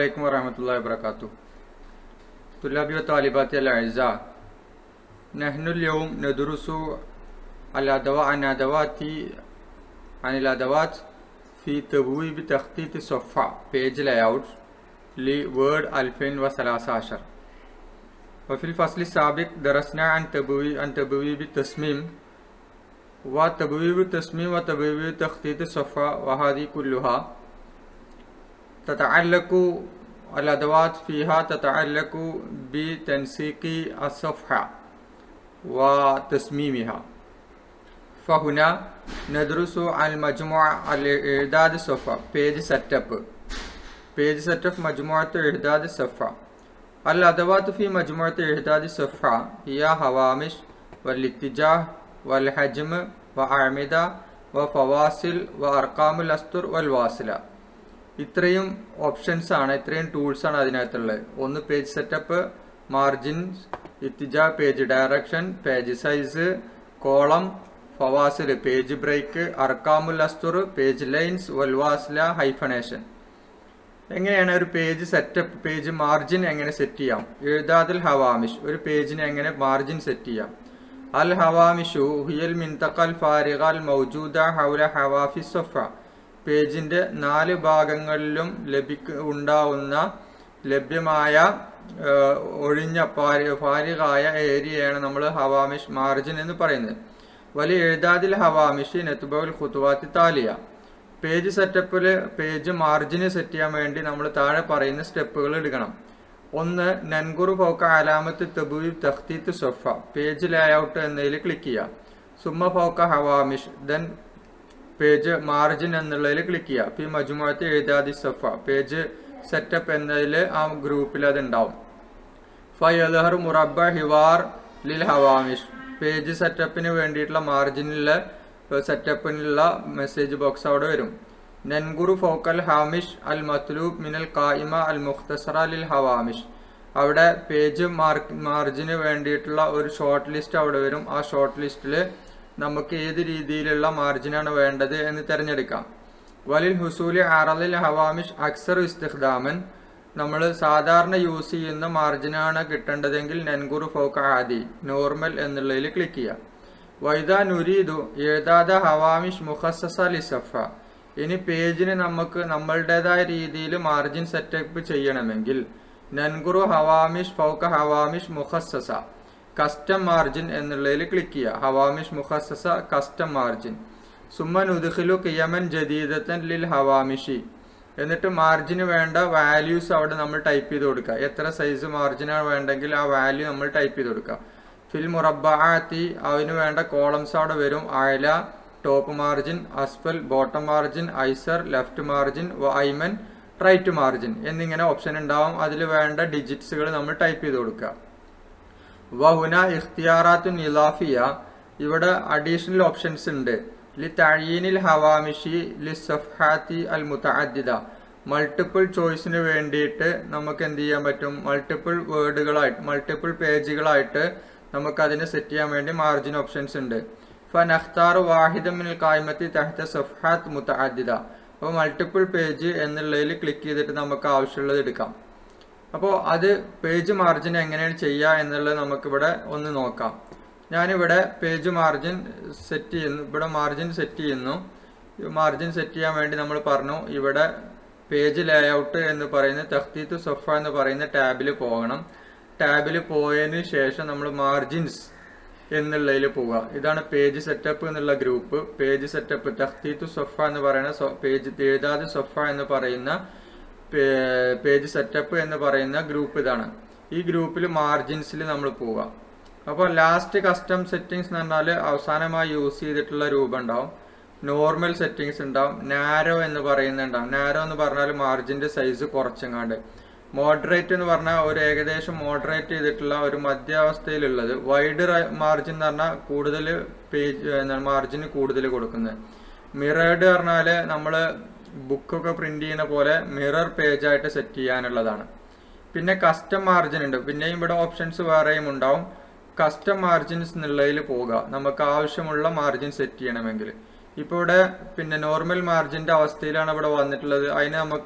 عليكم ورحمة الله وبركاته طلابي وطالباتي الأعزاء نحن اليوم ندرس الأدوات عن أدوات عن الأدوات في تبويب تخطيط صفحة page layout لوورد 2013 وفي الفصل السابق درسنا عن تبويب عن تبويب التصميم وتبويب التصميم وتبويب تخطيط الصفحة وهذه كلها تتعلق الأدوات فيها تتعلق بتنسيق الصفحة وتصميمها فهنا ندرس المجموعة الإعداد الصفحة page setup page setup مجموعة إعداد الصفحة الأدوات في مجموعة إعداد الصفحة هي هوامش والاتجاه والحجم وأعمدة وفواصل وأرقام الأسطر والواصلة ഇത്രയും options ആണ് ഇത്രയും ടൂൾസ് ആണ് അതിനകത്തുള്ളത് ഒന്ന് പേജ് സെറ്റപ്പ് മാർജിൻസ് ഇത്തിജ page direction page size column ഫവാസിൽ പേജ് ബ്രേക്ക് അർക്കാമുൽ അസ്തുർ പേജ് ലൈൻസ് വൽവാസ്ല ഹൈഫണേഷൻ എങ്ങനെയാണ് ഒരു പേജ് സെറ്റപ്പ് പേജ് മാർജിൻ എങ്ങനെ സെറ്റ് ചെയ്യാം എഴുതാതിൽ ഹവാമിഷ് ഒരു പേജിന് എങ്ങനെ മാർജിൻ സെറ്റ് ചെയ്യാം അൽ ഹവാമിഷു ഹിയൽ മിൻതഖൽ ഫാരിഖൽ മൗജൂദ ഹൗല ഹവാഫി സൊഫ പേജിന്റെ നാല് ഭാഗങ്ങളിലും ലഭിക്ക ഉണ്ടാവുന്ന ലഭ്യമായ ഒഴിഞ്ഞ ഫാരികായ ഏരിയയാണ് നമ്മൾ ഹവാമിഷ് മാർജിൻ എന്ന് പറയുന്നത് വലിയ എഴുതാതിൽ ഹവാമിഷ് നെത്തുബുൽ ഖുത്തുവാത്തി താലിയ പേജ് സെറ്റപ്പിൽ പേജ് മാർജിന് സെറ്റ് ചെയ്യാൻ വേണ്ടി നമ്മൾ താഴെ പറയുന്ന സ്റ്റെപ്പുകൾ എടുക്കണം ഒന്ന് നൻകുറു ഫോക്ക അലാമത്ത് തബുവി തഖ്തീത്ത് സൊഫ പേജ് ലേഔട്ട് എന്നതിൽ ക്ലിക്ക് ചെയ്യുക സുമ്മ ഫോക്ക ഹവാമിഷ് ദെൻ പേജ് മാർജിൻ എന്നുള്ളതിൽ ക്ലിക്ക് ചെയ്യുക പി മജുമുഅത്ത് എഴുതാതി സഫ പേജ് സെറ്റപ്പ് എന്നതിൽ ആ ഗ്രൂപ്പിൽ അത് ഉണ്ടാവും ഫയൽഹർ മുറബ ഹിവാർ ലിൽ ഹവാമിഷ് പേജ് സെറ്റപ്പിന് വേണ്ടിയിട്ടുള്ള മാർജിനിലുള്ള സെറ്റപ്പിനുള്ള മെസ്സേജ് ബോക്സ് അവിടെ വരും നൻഗുറു ഫോക്കൽ ഹാമിഷ് അൽ മത്ലൂബ് മിനൽ കായിമ അൽ മുഖ്തസറ ലിൽ ഹവാമിഷ് അവിടെ പേജ് മാർക്ക് മാർജിന് വേണ്ടിയിട്ടുള്ള ഒരു ഷോർട്ട് ലിസ്റ്റ് അവിടെ വരും ആ ഷോർട്ട് ലിസ്റ്റിൽ നമുക്ക് ഏത് രീതിയിലുള്ള മാർജിനാണ് വേണ്ടത് എന്ന് തിരഞ്ഞെടുക്കാം വലിൽ ഹുസൂലി അറലിൽ ഹവാമിഷ് അക്സർ ഇസ്തിഖ്ദാമൻ നമ്മൾ സാധാരണ യൂസ് ചെയ്യുന്ന മാർജിനാണ് കിട്ടേണ്ടതെങ്കിൽ നൻഗുറു ഫോക്ക ആദി നോർമൽ എന്നുള്ളതിൽ ക്ലിക്ക് ചെയ്യാം വൈദ നുരീദു എഴുതാത ഹവാമിഷ് മുഖസസ ലിസഫ ഇനി പേജിന് നമുക്ക് നമ്മളുടേതായ രീതിയിൽ മാർജിൻ സെറ്റപ്പ് ചെയ്യണമെങ്കിൽ നൻഗുറു ഹവാമിഷ് ഫൗക്ക ഹവാമിഷ് മുഖസസ കസ്റ്റം മാർജിൻ എന്നുള്ളതിൽ ക്ലിക്ക് ചെയ്യുക ഹവാമിഷ് മുഖസസ കസ്റ്റം മാർജിൻ സുമ്മൻ ഉദ്ഖിലു കിയമൻ ജദീദത്തൻ ലിൽ ഹവാമിഷി എന്നിട്ട് മാർജിന് വേണ്ട വാല്യൂസ് അവിടെ നമ്മൾ ടൈപ്പ് ചെയ്ത് കൊടുക്കുക എത്ര സൈസ് മാർജിനാണ് വേണ്ടെങ്കിൽ ആ വാല്യൂ നമ്മൾ ടൈപ്പ് ചെയ്ത് കൊടുക്കുക ഫിൽ മുറബാത്തി അതിന് വേണ്ട കോളംസ് അവിടെ വരും അയല ടോപ്പ് മാർജിൻ അസ്ഫൽ ബോട്ടം മാർജിൻ ഐസർ ലെഫ്റ്റ് മാർജിൻ ഐമൻ റൈറ്റ് മാർജിൻ എന്നിങ്ങനെ ഓപ്ഷൻ ഉണ്ടാവും അതിൽ വേണ്ട ഡിജിറ്റ്സുകൾ നമ്മൾ ടൈപ്പ് ചെയ്ത് കൊടുക്കുക വഹുന ഇഖ്തിയാറാത്തു നിലാഫിയ ഇവിടെ അഡീഷണൽ ഓപ്ഷൻസ് ഉണ്ട് ലി തഴീനിൽ ഹവാമിഷി ലി സഫാത്തി അൽ മുത്തഅദ്ദിദ മൾട്ടിപ്പിൾ ചോയ്സിന് വേണ്ടിയിട്ട് നമുക്ക് എന്ത് ചെയ്യാൻ പറ്റും മൾട്ടിപ്പിൾ വേർഡുകളായിട്ട് മൾട്ടിപ്പിൾ പേജുകളായിട്ട് നമുക്ക് അതിനെ സെറ്റ് ചെയ്യാൻ വേണ്ടി മാർജിൻ ഓപ്ഷൻസ് ഉണ്ട് ഫനഖ്താർ വാഹിദമിൽ കായ്മത്തി തഹത്ത സഫാത്ത് മുത്തഅദ്ദിദ അപ്പോൾ മൾട്ടിപ്പിൾ പേജ് എന്നുള്ളതിൽ ക്ലിക്ക് ചെയ്തിട്ട് നമുക്ക് ആവശ്യമുള്ളത് എടുക്കാം അപ്പോൾ അത് പേജ് മാർജിൻ എങ്ങനെയാണ് ചെയ്യുക എന്നുള്ളത് നമുക്കിവിടെ ഒന്ന് നോക്കാം ഞാനിവിടെ പേജ് മാർജിൻ സെറ്റ് ചെയ്യുന്നു ഇവിടെ മാർജിൻ സെറ്റ് ചെയ്യുന്നു മാർജിൻ സെറ്റ് ചെയ്യാൻ വേണ്ടി നമ്മൾ പറഞ്ഞു ഇവിടെ പേജ് ലേഔട്ട് എന്ന് പറയുന്ന തഖ്തീത്ത് സൊഫ എന്ന് പറയുന്ന ടാബിൽ പോകണം ടാബിൽ പോയതിന് ശേഷം നമ്മൾ മാർജിൻസ് എന്നുള്ളതിൽ പോവുക ഇതാണ് പേജ് സെറ്റപ്പ് എന്നുള്ള ഗ്രൂപ്പ് പേജ് സെറ്റപ്പ് തഖ്തീത്ത് സൊഫ എന്ന് പറയുന്ന പേജ് എഴുതാതെ സൊഫ എന്ന് പറയുന്ന പേജ് സെറ്റപ്പ് എന്ന് പറയുന്ന ഗ്രൂപ്പ് ഇതാണ് ഈ ഗ്രൂപ്പിൽ മാർജിൻസിൽ നമ്മൾ പോവുക അപ്പോൾ ലാസ്റ്റ് കസ്റ്റം സെറ്റിങ്സ് എന്ന് പറഞ്ഞാൽ അവസാനമായി യൂസ് ചെയ്തിട്ടുള്ള രൂപം ഉണ്ടാവും നോർമൽ സെറ്റിങ്സ് ഉണ്ടാവും നാരോ എന്ന് പറയുന്നുണ്ടാവും നാരോ എന്ന് പറഞ്ഞാൽ മാർജിൻ്റെ സൈസ് കുറച്ചെങ്ങാണ്ട് മോഡറേറ്റ് എന്ന് പറഞ്ഞാൽ ഒരു ഏകദേശം മോഡറേറ്റ് ചെയ്തിട്ടുള്ള ഒരു മധ്യാവസ്ഥയിലുള്ളത് വൈഡ് മാർജിൻ എന്ന് പറഞ്ഞാൽ കൂടുതൽ പേജ് എന്താണ് മാർജിന് കൂടുതൽ കൊടുക്കുന്നത് മിറേഡ് പറഞ്ഞാൽ നമ്മൾ ബുക്കൊക്കെ പ്രിന്റ് ചെയ്യുന്ന പോലെ മിറർ പേജ് ആയിട്ട് സെറ്റ് ചെയ്യാനുള്ളതാണ് പിന്നെ കസ്റ്റം മാർജിൻ ഉണ്ട് പിന്നെയും ഇവിടെ ഓപ്ഷൻസ് വേറെയും ഉണ്ടാവും കസ്റ്റം മാർജിൻസ് എന്നുള്ളതിൽ പോകുക നമുക്ക് ആവശ്യമുള്ള മാർജിൻ സെറ്റ് ചെയ്യണമെങ്കിൽ ഇപ്പോൾ ഇവിടെ പിന്നെ നോർമൽ മാർജിൻ്റെ അവസ്ഥയിലാണ് ഇവിടെ വന്നിട്ടുള്ളത് അതിന് നമുക്ക്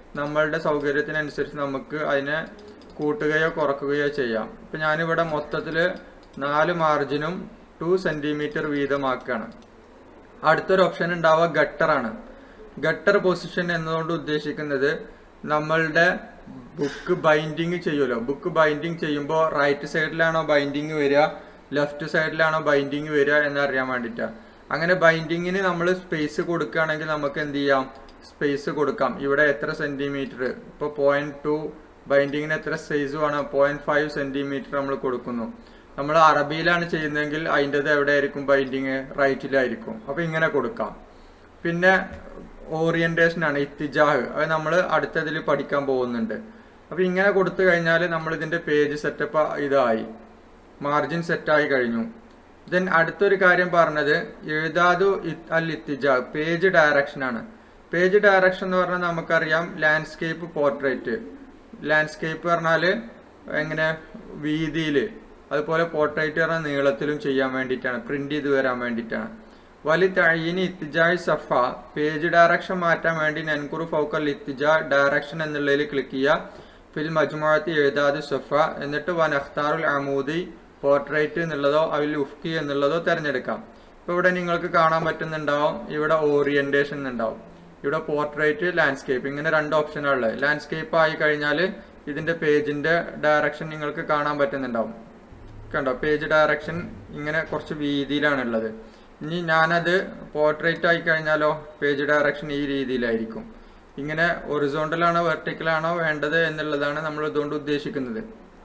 നമ്മളുടെ സൗകര്യത്തിനനുസരിച്ച് നമുക്ക് അതിനെ കൂട്ടുകയോ കുറക്കുകയോ ചെയ്യാം ഇപ്പം ഞാനിവിടെ മൊത്തത്തിൽ നാല് മാർജിനും ടു സെൻറ്റിമീറ്റർ വീതമാക്കുകയാണ് അടുത്തൊരു ഓപ്ഷൻ ഉണ്ടാവുക ഗട്ടറാണ് ഗട്ടർ പൊസിഷൻ എന്നതുകൊണ്ട് ഉദ്ദേശിക്കുന്നത് നമ്മളുടെ ബുക്ക് ബൈൻഡിങ് ചെയ്യുമല്ലോ ബുക്ക് ബൈൻഡിങ് ചെയ്യുമ്പോൾ റൈറ്റ് സൈഡിലാണോ ബൈൻഡിങ് വരിക ലെഫ്റ്റ് സൈഡിലാണോ ബൈൻഡിങ് വരിക എന്നറിയാൻ വേണ്ടിയിട്ടാണ് അങ്ങനെ ബൈൻഡിങ്ങിന് നമ്മൾ സ്പേസ് കൊടുക്കുകയാണെങ്കിൽ നമുക്ക് എന്ത് ചെയ്യാം സ്പേസ് കൊടുക്കാം ഇവിടെ എത്ര സെൻറ്റിമീറ്റർ ഇപ്പോൾ പോയിന്റ് ടു ബൈൻഡിങ്ങിന് എത്ര സൈസ് വേണം പോയിന്റ് ഫൈവ് സെൻറ്റിമീറ്റർ നമ്മൾ കൊടുക്കുന്നു നമ്മൾ അറബിയിലാണ് ചെയ്യുന്നതെങ്കിൽ അതിൻ്റെത് എവിടെയായിരിക്കും ബൈൻഡിങ് റൈറ്റിലായിരിക്കും അപ്പോൾ ഇങ്ങനെ കൊടുക്കാം പിന്നെ ഓറിയന്റേഷൻ ആണ് ഇത്തിജാഹ് അത് നമ്മൾ അടുത്തതിൽ പഠിക്കാൻ പോകുന്നുണ്ട് അപ്പോൾ ഇങ്ങനെ കൊടുത്തു കഴിഞ്ഞാൽ നമ്മൾ ഇതിൻ്റെ പേജ് സെറ്റപ്പ് ഇതായി മാർജിൻ സെറ്റായി കഴിഞ്ഞു ദെൻ അടുത്തൊരു കാര്യം പറഞ്ഞത് എഴുതാതു അൽ ഇത്തിജാഹ് പേജ് ഡയറക്ഷൻ ആണ് പേജ് ഡയറക്ഷൻ എന്ന് പറഞ്ഞാൽ നമുക്കറിയാം ലാൻഡ്സ്കേപ്പ് പോർട്രേറ്റ് ലാൻഡ്സ്കേപ്പ് പറഞ്ഞാൽ എങ്ങനെ വീതിയിൽ അതുപോലെ പോർട്രേറ്റ് പറഞ്ഞാൽ നീളത്തിലും ചെയ്യാൻ വേണ്ടിയിട്ടാണ് പ്രിന്റ് ചെയ്ത് വരാൻ വേണ്ടിയിട്ടാണ് വലി തഴീനി ഇത്തിജായ് സഫ പേജ് ഡയറക്ഷൻ മാറ്റാൻ വേണ്ടി നൻകുറു ഫൗക്കൽ ഇത്തിജ ഡയറക്ഷൻ എന്നുള്ളതിൽ ക്ലിക്ക് ചെയ്യുക ഫിൽ മജ്മുഅത്തി എഴുതാതെ സഫ എന്നിട്ട് വൻ അഖ്താറുൽ അമൂദി പോർട്രേറ്റ് എന്നുള്ളതോ അതിൽ ഉഫ്കി എന്നുള്ളതോ തിരഞ്ഞെടുക്കാം ഇപ്പോൾ ഇവിടെ നിങ്ങൾക്ക് കാണാൻ പറ്റുന്നുണ്ടാവും ഇവിടെ ഓറിയന്റേഷൻ ഉണ്ടാവും ഇവിടെ പോർട്രേറ്റ് ലാൻഡ്സ്കേപ്പ് ഇങ്ങനെ രണ്ട് ഓപ്ഷനാണ് ഉള്ളത് ലാൻഡ്സ്കേപ്പ് ആയി കഴിഞ്ഞാൽ ഇതിന്റെ പേജിന്റെ ഡയറക്ഷൻ നിങ്ങൾക്ക് കാണാൻ പറ്റുന്നുണ്ടാവും കണ്ടോ പേജ് ഡയറക്ഷൻ ഇങ്ങനെ കുറച്ച് വീതിയിലാണ് ഉള്ളത് ഇനി ഞാനത് പോർട്രേറ്റ് ആയി കഴിഞ്ഞാലോ പേജ് ഡയറക്ഷൻ ഈ രീതിയിലായിരിക്കും ഇങ്ങനെ ഒറിസോണ്ടലാണോ വെർട്ടിക്കലാണോ വേണ്ടത് എന്നുള്ളതാണ് നമ്മൾ ഇതുകൊണ്ട് ഉദ്ദേശിക്കുന്നത്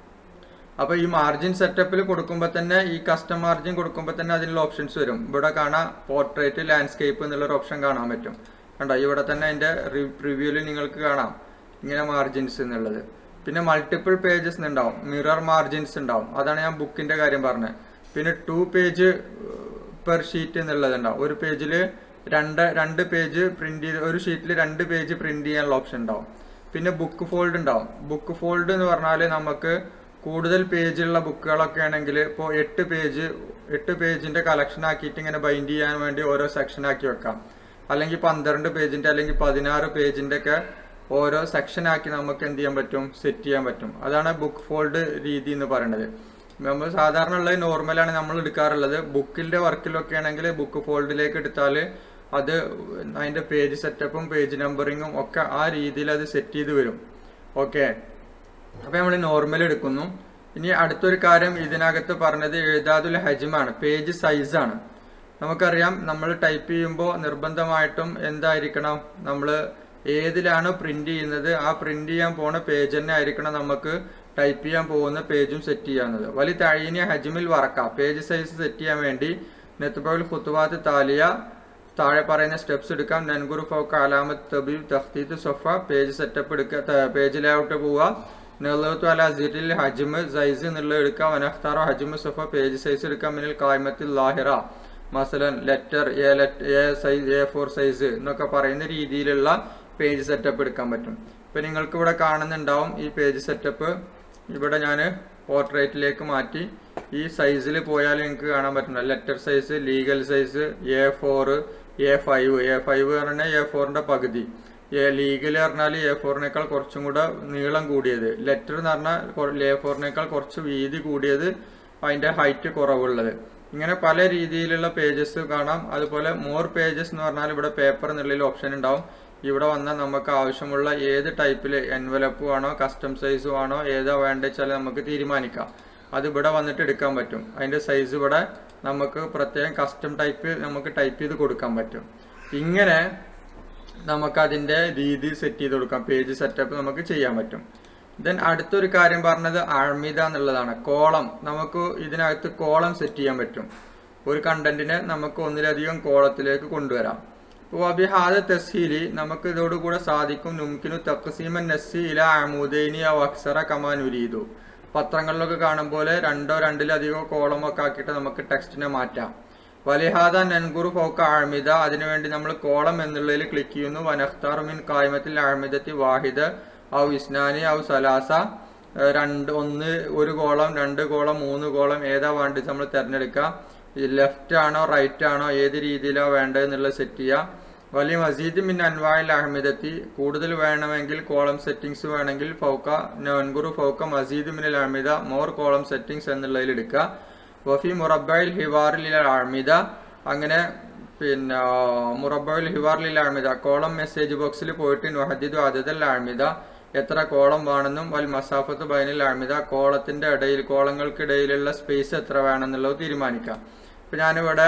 അപ്പോൾ ഈ മാർജിൻ സെറ്റപ്പിൽ കൊടുക്കുമ്പോൾ തന്നെ ഈ കസ്റ്റം മാർജിൻ കൊടുക്കുമ്പോൾ തന്നെ അതിനുള്ള ഓപ്ഷൻസ് വരും ഇവിടെ കാണാം പോർട്രേറ്റ് ലാൻഡ്സ്കേപ്പ് എന്നുള്ളൊരു ഓപ്ഷൻ കാണാൻ പറ്റും കണ്ടോ ഇവിടെ തന്നെ അതിൻ്റെ റിവ്യൂവിൽ നിങ്ങൾക്ക് കാണാം ഇങ്ങനെ മാർജിൻസ് എന്നുള്ളത് പിന്നെ മൾട്ടിപ്പിൾ പേജസ് ഉണ്ടാവും മിറർ മാർജിൻസ് ഉണ്ടാവും അതാണ് ഞാൻ ബുക്കിന്റെ കാര്യം പറഞ്ഞത് പിന്നെ ടു പേജ് പെർ ഷീറ്റ് എന്നുള്ളത് ഉണ്ടാവും ഒരു പേജിൽ രണ്ട് രണ്ട് പേജ് പ്രിന്റ് ചെയ്ത് ഒരു ഷീറ്റിൽ രണ്ട് പേജ് പ്രിന്റ് ചെയ്യാനുള്ള ഓപ്ഷൻ ഉണ്ടാവും പിന്നെ ബുക്ക് ഫോൾഡ് ഉണ്ടാവും ബുക്ക് ഫോൾഡ് എന്ന് പറഞ്ഞാൽ നമുക്ക് കൂടുതൽ പേജുള്ള ബുക്കുകളൊക്കെ ആണെങ്കിൽ ഇപ്പോൾ എട്ട് പേജ് എട്ട് പേജിന്റെ കളക്ഷൻ ആക്കിയിട്ട് ഇങ്ങനെ ബൈൻഡ് ചെയ്യാൻ വേണ്ടി ഓരോ സെക്ഷൻ ആക്കി വെക്കാം അല്ലെങ്കിൽ പന്ത്രണ്ട് പേജിന്റെ അല്ലെങ്കിൽ പതിനാറ് പേജിന്റെ ഒക്കെ ഓരോ സെക്ഷൻ ആക്കി നമുക്ക് എന്ത് ചെയ്യാൻ പറ്റും സെറ്റ് ചെയ്യാൻ പറ്റും അതാണ് ബുക്ക് ഫോൾഡ് രീതി എന്ന് പറയുന്നത് നമ്മൾ സാധാരണ ഉള്ളത് നോർമലാണ് നമ്മൾ എടുക്കാറുള്ളത് ബുക്കിന്റെ വർക്കിലൊക്കെ ആണെങ്കിൽ ബുക്ക് ഫോൾഡിലേക്ക് എടുത്താൽ അത് അതിന്റെ പേജ് സെറ്റപ്പും പേജ് നമ്പറിങ്ങും ഒക്കെ ആ രീതിയിൽ അത് സെറ്റ് ചെയ്ത് വരും ഓക്കെ അപ്പൊ നമ്മൾ നോർമൽ എടുക്കുന്നു ഇനി അടുത്തൊരു കാര്യം ഇതിനകത്ത് പറഞ്ഞത് എഴുതാതുൽ ഹജ്മാണ് പേജ് സൈസാണ് നമുക്കറിയാം നമ്മൾ ടൈപ്പ് ചെയ്യുമ്പോൾ നിർബന്ധമായിട്ടും എന്തായിരിക്കണം നമ്മൾ ഏതിലാണോ പ്രിന്റ് ചെയ്യുന്നത് ആ പ്രിന്റ് ചെയ്യാൻ പോണ പേജ് തന്നെ ആയിരിക്കണം നമുക്ക് ടൈപ്പ് ചെയ്യാൻ പോകുന്ന പേജും സെറ്റ് ചെയ്യാവുന്നത് വലിയ തഴീനി ഹജ്മിൽ വറക്കാം പേജ് സൈസ് സെറ്റ് ചെയ്യാൻ വേണ്ടി നെത്തുബൽ ഖുത്തുവാത്ത് താലിയ താഴെ പറയുന്ന സ്റ്റെപ്സ് എടുക്കാം നൻഗുറു ഫൗക്ക് അലാമത്ത് തബീബ് തഖ്തീത്ത് സൊഫ പേജ് സെറ്റപ്പ് എടുക്കുക പേജ് ലേഔട്ട് പോവുക നെല്ലത്തു അല സിറ്റിൽ ഹജ്മ് സൈസ് എന്നുള്ളത് എടുക്കാം വനഖ്താറോ ഹജ്മ് സൊഫ പേജ് സൈസ് എടുക്കാം മിനിൽ കായ്മത്തിൽ ലാഹിറ മസലൻ letter A let A size A four size എന്നൊക്കെ പറയുന്ന രീതിയിലുള്ള പേജ് സെറ്റപ്പ് എടുക്കാൻ പറ്റും ഇപ്പൊ നിങ്ങൾക്ക് ഇവിടെ കാണുന്നുണ്ടാവും ഈ പേജ് സെറ്റപ്പ് ഇവിടെ ഞാൻ പോർട്രേറ്റിലേക്ക് മാറ്റി ഈ സൈസിൽ പോയാൽ നിങ്ങൾക്ക് കാണാൻ പറ്റുന്ന letter size legal size A four A five A five പറഞ്ഞാൽ എ ഫോറിന്റെ പകുതി എ ലീഗൽ പറഞ്ഞാൽ എ ഫോറിനേക്കാൾ കുറച്ചും കൂടെ നീളം കൂടിയത് ലെറ്റർ എന്ന് പറഞ്ഞാൽ എ ഫോറിനേക്കാൾ കുറച്ച് വീതി കൂടിയത് അതിന്റെ ഹൈറ്റ് കുറവുള്ളത് ഇങ്ങനെ പല രീതിയിലുള്ള പേജസ് കാണാം അതുപോലെ മോർ പേജസ് എന്ന് പറഞ്ഞാൽ ഇവിടെ പേപ്പർ എന്നുള്ളതിൽ ഓപ്ഷൻ ഉണ്ടാവും ഇവിടെ വന്നാൽ നമുക്ക് ആവശ്യമുള്ള ഏത് ടൈപ്പിൽ എൻവലപ്പും ആണോ കസ്റ്റം സൈസും ആണോ ഏതാ വേണ്ടത് വെച്ചാൽ നമുക്ക് തീരുമാനിക്കാം അത് ഇവിടെ വന്നിട്ട് എടുക്കാൻ പറ്റും അതിന്റെ സൈസ് ഇവിടെ നമുക്ക് പ്രത്യേകം കസ്റ്റം ടൈപ്പ് നമുക്ക് ടൈപ്പ് ചെയ്ത് കൊടുക്കാൻ പറ്റും ഇങ്ങനെ നമുക്ക് അതിന്റെ രീതി സെറ്റ് ചെയ്ത് കൊടുക്കാം പേജ് സെറ്റപ്പ് നമുക്ക് ചെയ്യാൻ പറ്റും ദെൻ അടുത്തൊരു കാര്യം പറഞ്ഞത് അഴ്മിത എന്നുള്ളതാണ് കോളം നമുക്ക് ഇതിനകത്ത് കോളം സെറ്റ് ചെയ്യാൻ പറ്റും ഒരു കണ്ടന്റിനെ നമുക്ക് ഒന്നിലധികം കോളത്തിലേക്ക് കൊണ്ടുവരാം വബിഹാദ തസ്ഹീലി നമുക്ക് ഇതോടുകൂടെ സാധിക്കും നുംകിനു തക്സീമൻ നസ്സി ഇല അമൂദൈനി ആ അക്സറ കമാനുരീതു പത്രങ്ങളിലൊക്കെ കാണും പോലെ രണ്ടോ രണ്ടിലധികമോ കോളമോ ഒക്കെ ആക്കിയിട്ട് നമുക്ക് ടെക്സ്റ്റിനെ മാറ്റാം വലിഹാദ നൻഗുറു ഫോക്ക ആഴ്മിത അതിനുവേണ്ടി നമ്മൾ കോളം എന്നുള്ളതിൽ ക്ലിക്ക് ചെയ്യുന്നു വനഖ്താർ മിൻ കായ്മത്തിൽ ആഴ്മിദത്തി വാഹിദ് ഔ ഇസ്നാനി ഔ സലാസ രണ്ട് ഒന്ന് ഒരു കോളം രണ്ട് കോളം മൂന്ന് കോളം ഏതാ വേണ്ടത് നമ്മൾ തിരഞ്ഞെടുക്കുക ലെഫ്റ്റ് ആണോ റൈറ്റ് ആണോ ഏത് രീതിയിലാണോ വേണ്ടത് എന്നുള്ളത് സെറ്റ് ചെയ്യുക വലിയ മസീദ് മിൻ അൻവായിൽ അഹമ്മദത്തി കൂടുതൽ വേണമെങ്കിൽ കോളം സെറ്റിംഗ്സ് വേണമെങ്കിൽ ഫൗക്ക നൻഗുറു ഫൗക്ക മസീദ് മിനൽ അഹമ്മദ മോർ കോളം സെറ്റിംഗ്സ് എന്നുള്ളതിൽ എടുക്കുക വഫി മുറബയിൽ ഹിവാറിൽ അഹമ്മദ അങ്ങനെ പിന്നെ മുറബയിൽ ഹിവാറിൽ അഹമ്മദ കോളം മെസ്സേജ് ബോക്സിൽ പോയിട്ട് വഹദിദു അതദൽ അഹമ്മദ എത്ര കോളം വേണമെന്നും വൽ മസാഫത്ത് ബൈനിൽ അഹമ്മദ കോളത്തിന്റെ ഇടയിൽ കോളങ്ങൾക്കിടയിലുള്ള സ്പേസ് എത്ര വേണമെന്നുള്ളത് തീരുമാനിക്കാം ഇപ്പൊ ഞാനിവിടെ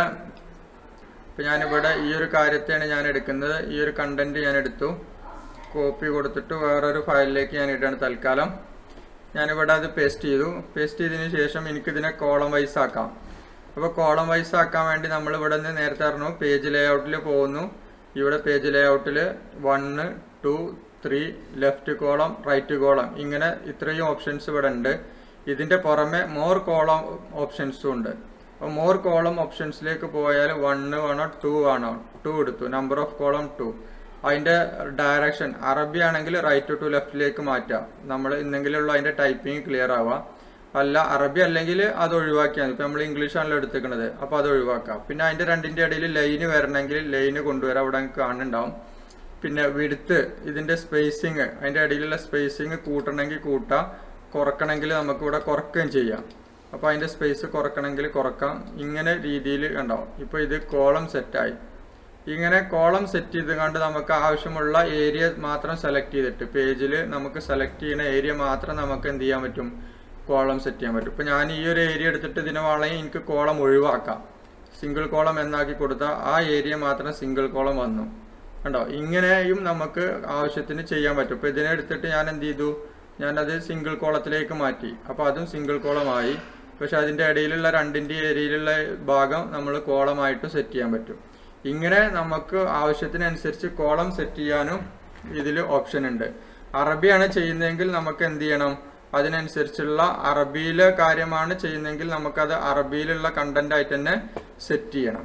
ഇപ്പൊ ഞാനിവിടെ ഈ ഒരു കാര്യത്തെയാണ് ഞാൻ എടുക്കുന്നത് ഈ ഒരു കണ്ടന്റ് ഞാൻ എടുത്തു കോപ്പി കൊടുത്തിട്ട് വേറൊരു ഫയലിലേക്ക് ഞാൻ ഇടാണ് തൽക്കാലം ഞാനിവിടെ അത് പേസ്റ്റ് ചെയ്തു പേസ്റ്റ് ചെയ്തതിന് ശേഷം എനിക്കിതിനെ കോളം വൈസ് ആക്കാം അപ്പോൾ കോളം വൈസ് ആക്കാൻ വേണ്ടി നമ്മൾ ഇവിടെ നിന്ന് നേരത്തെ പറഞ്ഞു പേജ് ലേഔട്ടിൽ പോകുന്നു ഇവിടെ പേജ് ലേഔട്ടിൽ one two three left column right column ഇങ്ങനെ ഇത്രയും ഓപ്ഷൻസ് ഇവിടെ ഉണ്ട് ഇതിന്റെ പുറമെ മോർ കോളം ഓപ്ഷൻസും ഉണ്ട് അപ്പോൾ മോർ കോളം ഓപ്ഷൻസിലേക്ക് പോയാൽ വണ്ണ് വേണോ ടു ആണോ ടു എടുത്തു നമ്പർ ഓഫ് കോളം ടു അതിന്റെ ഡയറക്ഷൻ അറബി ആണെങ്കിൽ റൈറ്റ് ടു ലെഫ്റ്റിലേക്ക് മാറ്റാം നമ്മൾ ഇന്നെങ്കിലുള്ള അതിന്റെ ടൈപ്പിംഗ് ക്ലിയർ ആവാം അല്ല അറബി അല്ലെങ്കിൽ അത് ഒഴിവാക്കിയാൽ ഇപ്പൊ നമ്മൾ ഇംഗ്ലീഷ് ആണല്ലോ എടുത്തേക്കണത് അപ്പൊ അത് ഒഴിവാക്കാം പിന്നെ അതിന്റെ രണ്ടിന്റെ ഇടയിൽ ലൈന് വരണമെങ്കിൽ ലൈന് കൊണ്ടുവരാം അവിടെ കാണുന്നുണ്ടാവും പിന്നെ വിടുത്ത് ഇതിന്റെ സ്പേസിങ് അതിന്റെ ഇടയിലുള്ള സ്പേസിങ് കൂട്ടണമെങ്കിൽ കൂട്ടാം കുറക്കണമെങ്കിൽ നമുക്ക് ഇവിടെ കുറക്കുകയും ചെയ്യാം അപ്പോൾ അതിന്റെ സ്പേസ് കുറക്കണമെങ്കിൽ കുറക്കാം ഇങ്ങനെ രീതിയിൽ ഉണ്ടാവും ഇപ്പോൾ ഇത് കോളം സെറ്റായി ഇങ്ങനെ കോളം സെറ്റ് ചെയ്ത് കണ്ട് നമുക്ക് ആവശ്യമുള്ള ഏരിയ മാത്രം സെലക്ട് ചെയ്തിട്ട് പേജിൽ നമുക്ക് സെലക്ട് ചെയ്യുന്ന ഏരിയ മാത്രം നമുക്ക് എന്ത് ചെയ്യാൻ പറ്റും കോളം സെറ്റ് ചെയ്യാൻ പറ്റും ഇപ്പൊ ഞാൻ ഈ ഒരു ഏരിയ എടുത്തിട്ട് ഇതിനെ വേണമെങ്കിൽ എനിക്ക് കോളം ഒഴിവാക്കാം സിംഗിൾ കോളം എന്നാക്കി കൊടുത്താൽ ആ ഏരിയ മാത്രം സിംഗിൾ കോളം വന്നു കണ്ടോ ഇങ്ങനെയും നമുക്ക് ആവശ്യത്തിന് ചെയ്യാൻ പറ്റും ഇപ്പൊ ഇതിനെ എടുത്തിട്ട് ഞാൻ എന്ത് ചെയ്തു ഞാനത് സിംഗിൾ കോളത്തിലേക്ക് മാറ്റി അപ്പൊ അതും സിംഗിൾ കോളമായി പക്ഷെ അതിന്റെ ഇടയിലുള്ള രണ്ടിന്റെ ഏരിയയിലുള്ള ഭാഗം നമ്മൾ കോളമായിട്ട് സെറ്റ് ചെയ്യാൻ പറ്റും ഇങ്ങനെ നമുക്ക് ആവശ്യത്തിനനുസരിച്ച് കോളം സെറ്റ് ചെയ്യാനും ഇതിൽ ഓപ്ഷൻ ഉണ്ട് അറബിയാണ് ചെയ്യുന്നതെങ്കിൽ നമുക്ക് എന്ത് ചെയ്യണം അതിനനുസരിച്ചുള്ള അറബിയിലെ കാര്യമാണ് ചെയ്യുന്നതെങ്കിൽ നമുക്കത് അറബിയിലുള്ള കണ്ടന്റ് ആയിട്ട് തന്നെ സെറ്റ് ചെയ്യണം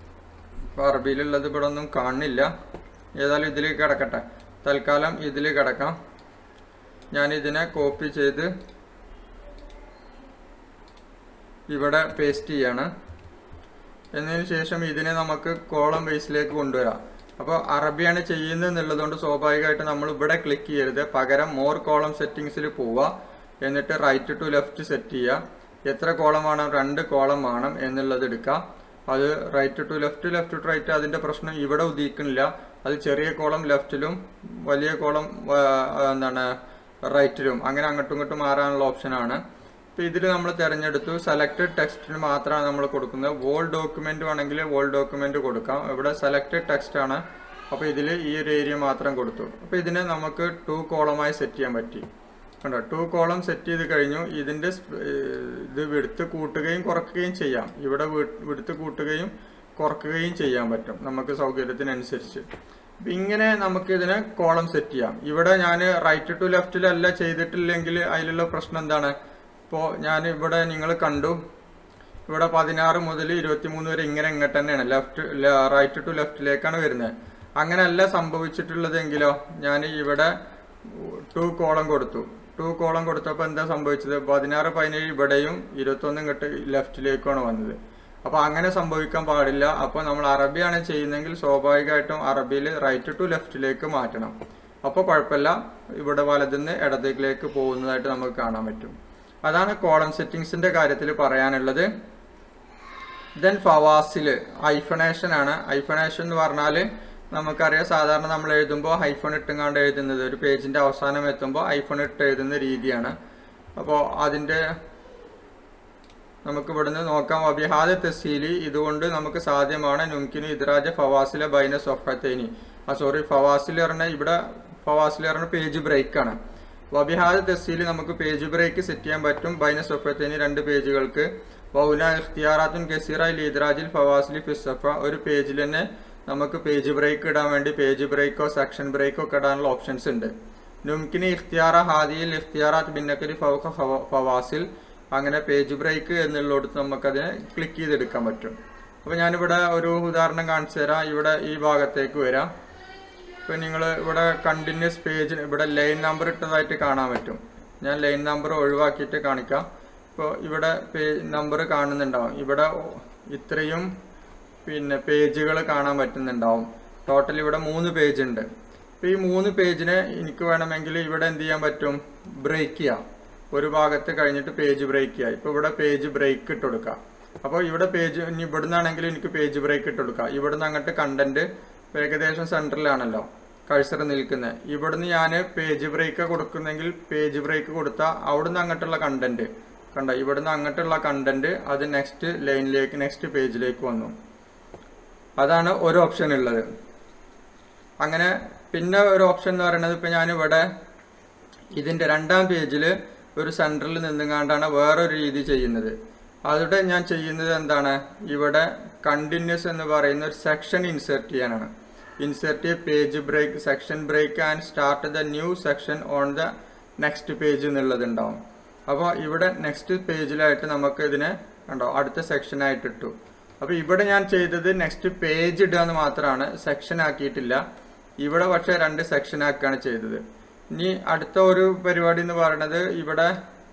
ഇപ്പൊ അറബിയിലുള്ളത് ഇവിടെ ഒന്നും കാണുന്നില്ല ഏതായാലും ഇതിൽ കിടക്കട്ടെ തൽക്കാലം ഇതിൽ കിടക്കാം ഞാൻ ഇതിനെ കോപ്പി ചെയ്ത് ഇവിടെ പേസ്റ്റ് ചെയ്യാണ് എന്നതിന് ശേഷം ഇതിനെ നമുക്ക് കോളം ബേസിലേക്ക് കൊണ്ടുവരാം അപ്പോൾ അറബിയാണ് ചെയ്യുന്നത് എന്നുള്ളതുകൊണ്ട് സ്വാഭാവികമായിട്ട് നമ്മൾ ഇവിടെ ക്ലിക്ക് ചെയ്യരുത് പകരം മോർ കോളം സെറ്റിങ്സിൽ പോവുക എന്നിട്ട് റൈറ്റ് ടു ലെഫ്റ്റ് സെറ്റ് ചെയ്യുക എത്ര കോളം വേണം രണ്ട് കോളം വേണം എന്നുള്ളത് എടുക്കുക അത് right to left left to right അതിന്റെ പ്രശ്നം ഇവിടെ ഉദിക്കുന്നില്ല അത് ചെറിയ കോളം ലെഫ്റ്റിലും വലിയ കോളം എന്താണ് റൈറ്റിലും അങ്ങനെ അങ്ങോട്ടും ഇങ്ങോട്ടും മാറാനുള്ള ഓപ്ഷനാണ് ഇപ്പൊ ഇതിൽ നമ്മൾ തിരഞ്ഞെടുത്തു സെലക്ടഡ് ടെക്സ്റ്റിന് മാത്രമാണ് നമ്മൾ കൊടുക്കുന്നത് വോൾ ഡോക്യുമെന്റ് വേണമെങ്കിൽ വോൾ ഡോക്യുമെന്റ് കൊടുക്കാം ഇവിടെ സെലക്ടഡ് ടെക്സ്റ്റ് ആണ് അപ്പൊ ഇതിൽ ഈ ഒരു ഏരിയ മാത്രം കൊടുത്തു അപ്പൊ ഇതിനെ നമുക്ക് ടു കോളമായി സെറ്റ് ചെയ്യാൻ പറ്റി കണ്ടോ ടു കോളം സെറ്റ് ചെയ്ത് കഴിഞ്ഞു ഇതിന്റെ ഇത് വിടുത്ത് കൂട്ടുകയും കുറയ്ക്കുകയും ചെയ്യാം ഇവിടെ വിടുത്ത് കൂട്ടുകയും കുറയ്ക്കുകയും ചെയ്യാൻ പറ്റും നമുക്ക് സൗകര്യത്തിനനുസരിച്ച് ഇങ്ങനെ നമുക്ക് ഇതിനെ കോളം സെറ്റ് ചെയ്യാം ഇവിടെ ഞാൻ റൈറ്റ് ടു ലെഫ്റ്റിലല്ല ചെയ്തിട്ടില്ലെങ്കിൽ അതിലുള്ള പ്രശ്നം എന്താണ് ഇപ്പോൾ ഞാൻ ഇവിടെ നിങ്ങൾ കണ്ടു ഇവിടെ പതിനാറ് മുതൽ ഇരുപത്തിമൂന്ന് വരെ ഇങ്ങനെ ഇങ്ങോട്ട് തന്നെയാണ് ലെഫ്റ്റ് റൈറ്റ് ടു ലെഫ്റ്റിലേക്കാണ് വരുന്നത് അങ്ങനെയല്ല സംഭവിച്ചിട്ടുള്ളതെങ്കിലോ ഞാൻ ഇവിടെ ടു കോളം കൊടുത്തു ടു കോളം കൊടുത്തപ്പോൾ എന്താ സംഭവിച്ചത് പതിനാറ് പതിനേഴ് ഇവിടെയും ഇരുപത്തൊന്ന് ഇങ്ങോട്ട് ലെഫ്റ്റിലേക്കാണ് വന്നത് അപ്പൊ അങ്ങനെ സംഭവിക്കാൻ പാടില്ല അപ്പൊ നമ്മൾ അറബിയാണ് ചെയ്യുന്നതെങ്കിൽ സ്വാഭാവികമായിട്ടും അറബിയിൽ റൈറ്റ് ടു ലെഫ്റ്റിലേക്ക് മാറ്റണം അപ്പോൾ കുഴപ്പമില്ല ഇവിടെ വലതുനിന്ന് ഇടത്തേക്കിലേക്ക് പോകുന്നതായിട്ട് നമുക്ക് കാണാൻ പറ്റും അതാണ് കോളം സെറ്റിങ്സിന്റെ കാര്യത്തിൽ പറയാനുള്ളത് ദെൻ ഫവാസിൽ ഐഫണേഷൻ ആണ് ഐഫണേഷൻ എന്ന് പറഞ്ഞാൽ നമുക്കറിയാം സാധാരണ നമ്മൾ എഴുതുമ്പോൾ ഹൈഫോൺ ഇട്ടുങ്ങാണ്ട് എഴുതുന്നത് ഒരു പേജിന്റെ അവസാനം എത്തുമ്പോൾ ഐഫോൺ ഇട്ട് എഴുതുന്ന രീതിയാണ് അപ്പോൾ അതിന്റെ നമുക്ക് ഇവിടുന്ന് നോക്കാം വബിഹാദ തെസീലി ഇതുകൊണ്ട് നമുക്ക് സാധ്യമാണ് നുംകിനു ഇദ്രാജ ഫവാസിലെ ബൈന സൊഫത്തേനി ആ സോറി ഫവാസിൽ പറഞ്ഞ ഇവിടെ ഫവാസിൽ പറഞ്ഞ പേജ് ബ്രേക്ക് ആണ് വബിഹാദ തെസീലി നമുക്ക് പേജ് ബ്രേക്ക് സെറ്റ് ചെയ്യാൻ പറ്റും ബൈന സൊഫത്തേനി രണ്ട് പേജുകൾക്ക് വൗന ഇഖ്തിയാറാത്തുൻ കസീറ ഇദ്രാജിൽ ഫവാസിലി ഫിസഫ ഒരു പേജിൽ തന്നെ നമുക്ക് പേജ് ബ്രേക്ക് ഇടാൻ വേണ്ടി പേജ് ബ്രേക്കോ സെക്ഷൻ ബ്രേക്കോ ഒക്കെ ഇടാനുള്ള ഓപ്ഷൻസ് ഉണ്ട് നുംകിന് ഇഖ്തിയാറ ഹാദിയിൽ ഇഖ്തിയാറാത്ത് ബിന്നക്കരി ഫൗഖ ഫവാസിൽ അങ്ങനെ പേജ് ബ്രേക്ക് എന്നുള്ളിടത്ത് നമുക്കതിനെ ക്ലിക്ക് ചെയ്തെടുക്കാൻ പറ്റും അപ്പോൾ ഞാനിവിടെ ഒരു ഉദാഹരണം കാണിച്ചു തരാം ഇവിടെ ഈ ഭാഗത്തേക്ക് വരാം ഇപ്പോൾ നിങ്ങൾ ഇവിടെ കണ്ടിന്യൂസ് പേജ് ഇവിടെ ലൈൻ നമ്പർ ഇട്ടതായിട്ട് കാണാൻ പറ്റും ഞാൻ ലൈൻ നമ്പർ ഒഴിവാക്കിയിട്ട് കാണിക്കാം ഇപ്പോൾ ഇവിടെ നമ്പർ കാണുന്നുണ്ടാവും ഇവിടെ ഇത്രയും പിന്നെ പേജുകൾ കാണാൻ പറ്റുന്നുണ്ടാവും ടോട്ടൽ ഇവിടെ മൂന്ന് പേജ് ഉണ്ട് അപ്പോൾ ഈ മൂന്ന് പേജിനെ എനിക്ക് വേണമെങ്കിൽ ഇവിടെ എന്ത് ചെയ്യാൻ പറ്റും ബ്രേക്ക് ചെയ്യാം ഒരു ഭാഗത്ത് കഴിഞ്ഞിട്ട് പേജ് ബ്രേക്ക് ചെയ്യാം ഇപ്പോൾ ഇവിടെ പേജ് ബ്രേക്ക് ഇട്ട് കൊടുക്കാം അപ്പോൾ ഇവിടെ പേജ് ഇനി ഇവിടുന്നാണെങ്കിൽ എനിക്ക് പേജ് ബ്രേക്ക് ഇട്ട് കൊടുക്കാം ഇവിടുന്ന് അങ്ങോട്ട് കണ്ടന്റ് ഏകദേശം സെൻറ്ററിലാണല്ലോ കഴ്സർ നിൽക്കുന്നത് ഇവിടുന്ന് ഞാൻ പേജ് ബ്രേക്ക് കൊടുക്കുന്നെങ്കിൽ പേജ് ബ്രേക്ക് കൊടുത്താൽ അവിടുന്ന് അങ്ങോട്ടുള്ള കണ്ടന്റ് കണ്ട ഇവിടുന്ന് അങ്ങോട്ടുള്ള കണ്ടന്റ് അത് നെക്സ്റ്റ് ലൈനിലേക്ക് നെക്സ്റ്റ് പേജിലേക്ക് വന്നു അതാണ് ഒരു ഓപ്ഷൻ ഉള്ളത് അങ്ങനെ പിന്നെ ഒരു ഓപ്ഷൻ എന്ന് പറയുന്നത് ഇപ്പം ഞാനിവിടെ ഇതിൻ്റെ രണ്ടാം പേജിൽ ഒരു സെൻറ്ററിൽ നിന്നുകൊണ്ടാണ് വേറൊരു രീതി ചെയ്യുന്നത് അവിടെ ഞാൻ ചെയ്യുന്നത് എന്താണ് ഇവിടെ കണ്ടിന്യൂസ് എന്ന് പറയുന്ന ഒരു സെക്ഷൻ ഇൻസേർട്ട് ചെയ്യാനാണ് insert page break section break and start the new section on the next page എന്നുള്ളത് ഉണ്ടാവും അപ്പോൾ ഇവിടെ നെക്സ്റ്റ് പേജിലായിട്ട് നമുക്ക് ഇതിനെ കണ്ടോ അടുത്ത സെക്ഷനായിട്ട് ഇട്ടു അപ്പോൾ ഇവിടെ ഞാൻ ചെയ്തത് നെക്സ്റ്റ് പേജ് ഇടുക എന്ന് മാത്രമാണ് സെക്ഷൻ ആക്കിയിട്ടില്ല ഇവിടെ പക്ഷേ രണ്ട് സെക്ഷൻ ആക്കുകയാണ് ചെയ്തത് ഇനി അടുത്ത ഒരു പരിപാടി എന്ന് പറയുന്നത് ഇവിടെ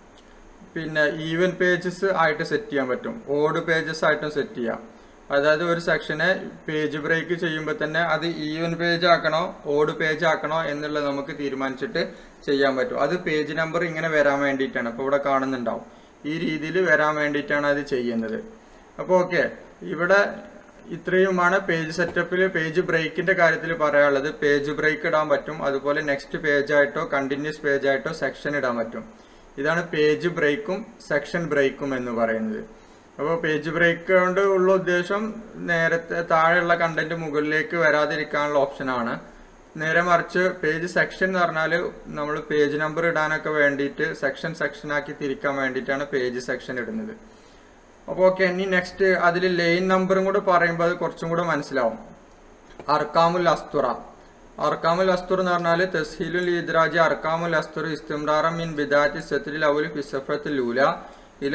പിന്നെ ഈവൻ പേജസ് ആയിട്ട് സെറ്റ് ചെയ്യാൻ പറ്റും ഓഡ് പേജസ് ആയിട്ടും സെറ്റ് ചെയ്യാം അതായത് ഒരു സെക്ഷനെ പേജ് ബ്രേക്ക് ചെയ്യുമ്പോൾ തന്നെ അത് ഈവൻ പേജ് ആക്കണോ ഓഡ് പേജ് ആക്കണോ എന്നുള്ളത് നമുക്ക് തീരുമാനിച്ചിട്ട് ചെയ്യാൻ പറ്റും അത് പേജ് നമ്പർ ഇങ്ങനെ വരാൻ വേണ്ടിയിട്ടാണ് അപ്പോൾ ഇവിടെ കാണുന്നുണ്ടാവും ഈ രീതിയിൽ വരാൻ വേണ്ടിയിട്ടാണ് അത് ചെയ്യുന്നത് അപ്പോൾ ഓക്കെ ഇവിടെ ഇത്രയുമാണ് പേജ് സെറ്റപ്പിൽ പേജ് ബ്രേക്കിന്റെ കാര്യത്തിൽ പറയാനുള്ളത് പേജ് ബ്രേക്ക് ഇടാൻ പറ്റും അതുപോലെ നെക്സ്റ്റ് പേജ് ആയിട്ടോ കണ്ടിന്യൂസ് പേജ് ആയിട്ടോ സെക്ഷൻ ഇടാൻ പറ്റും ഇതാണ് പേജ് ബ്രേക്കും സെക്ഷൻ ബ്രേക്കും എന്ന് പറയുന്നത് അപ്പോൾ പേജ് ബ്രേക്ക് കൊണ്ട് ഉള്ള ഉദ്ദേശം നേരത്തെ താഴെയുള്ള കണ്ടന്റ് മുകളിലേക്ക് വരാതിരിക്കാനുള്ള ഓപ്ഷനാണ് നേരെ മറിച്ച് പേജ് സെക്ഷൻ എന്ന് പറഞ്ഞാൽ നമ്മൾ പേജ് നമ്പർ ഇടാനൊക്കെ വേണ്ടിയിട്ട് സെക്ഷൻ സെക്ഷൻ ആക്കി തിരിക്കാൻ വേണ്ടിയിട്ടാണ് പേജ് സെക്ഷൻ ഇടുന്നത് അപ്പോൾ ഓക്കെ ഇനി നെക്സ്റ്റ് അതിൽ ലൈൻ നമ്പറും കൂടെ പറയുമ്പോൾ അത് കുറച്ചും കൂടെ മനസ്സിലാവും അർക്കാമുൽ അസ്തുറ അർക്കാമുൽ അസ്തുർ എന്ന് പറഞ്ഞാൽ തസ്ഹീലുൽ ഈദ്രാജി അർക്കാമുൽ അസ്തുർ ഇസ്തിംറാറം മിൻ ബിദാറ്റി സത്രിൽ അവൽ ഫിസഫത്തിൽ ലൂല ഇല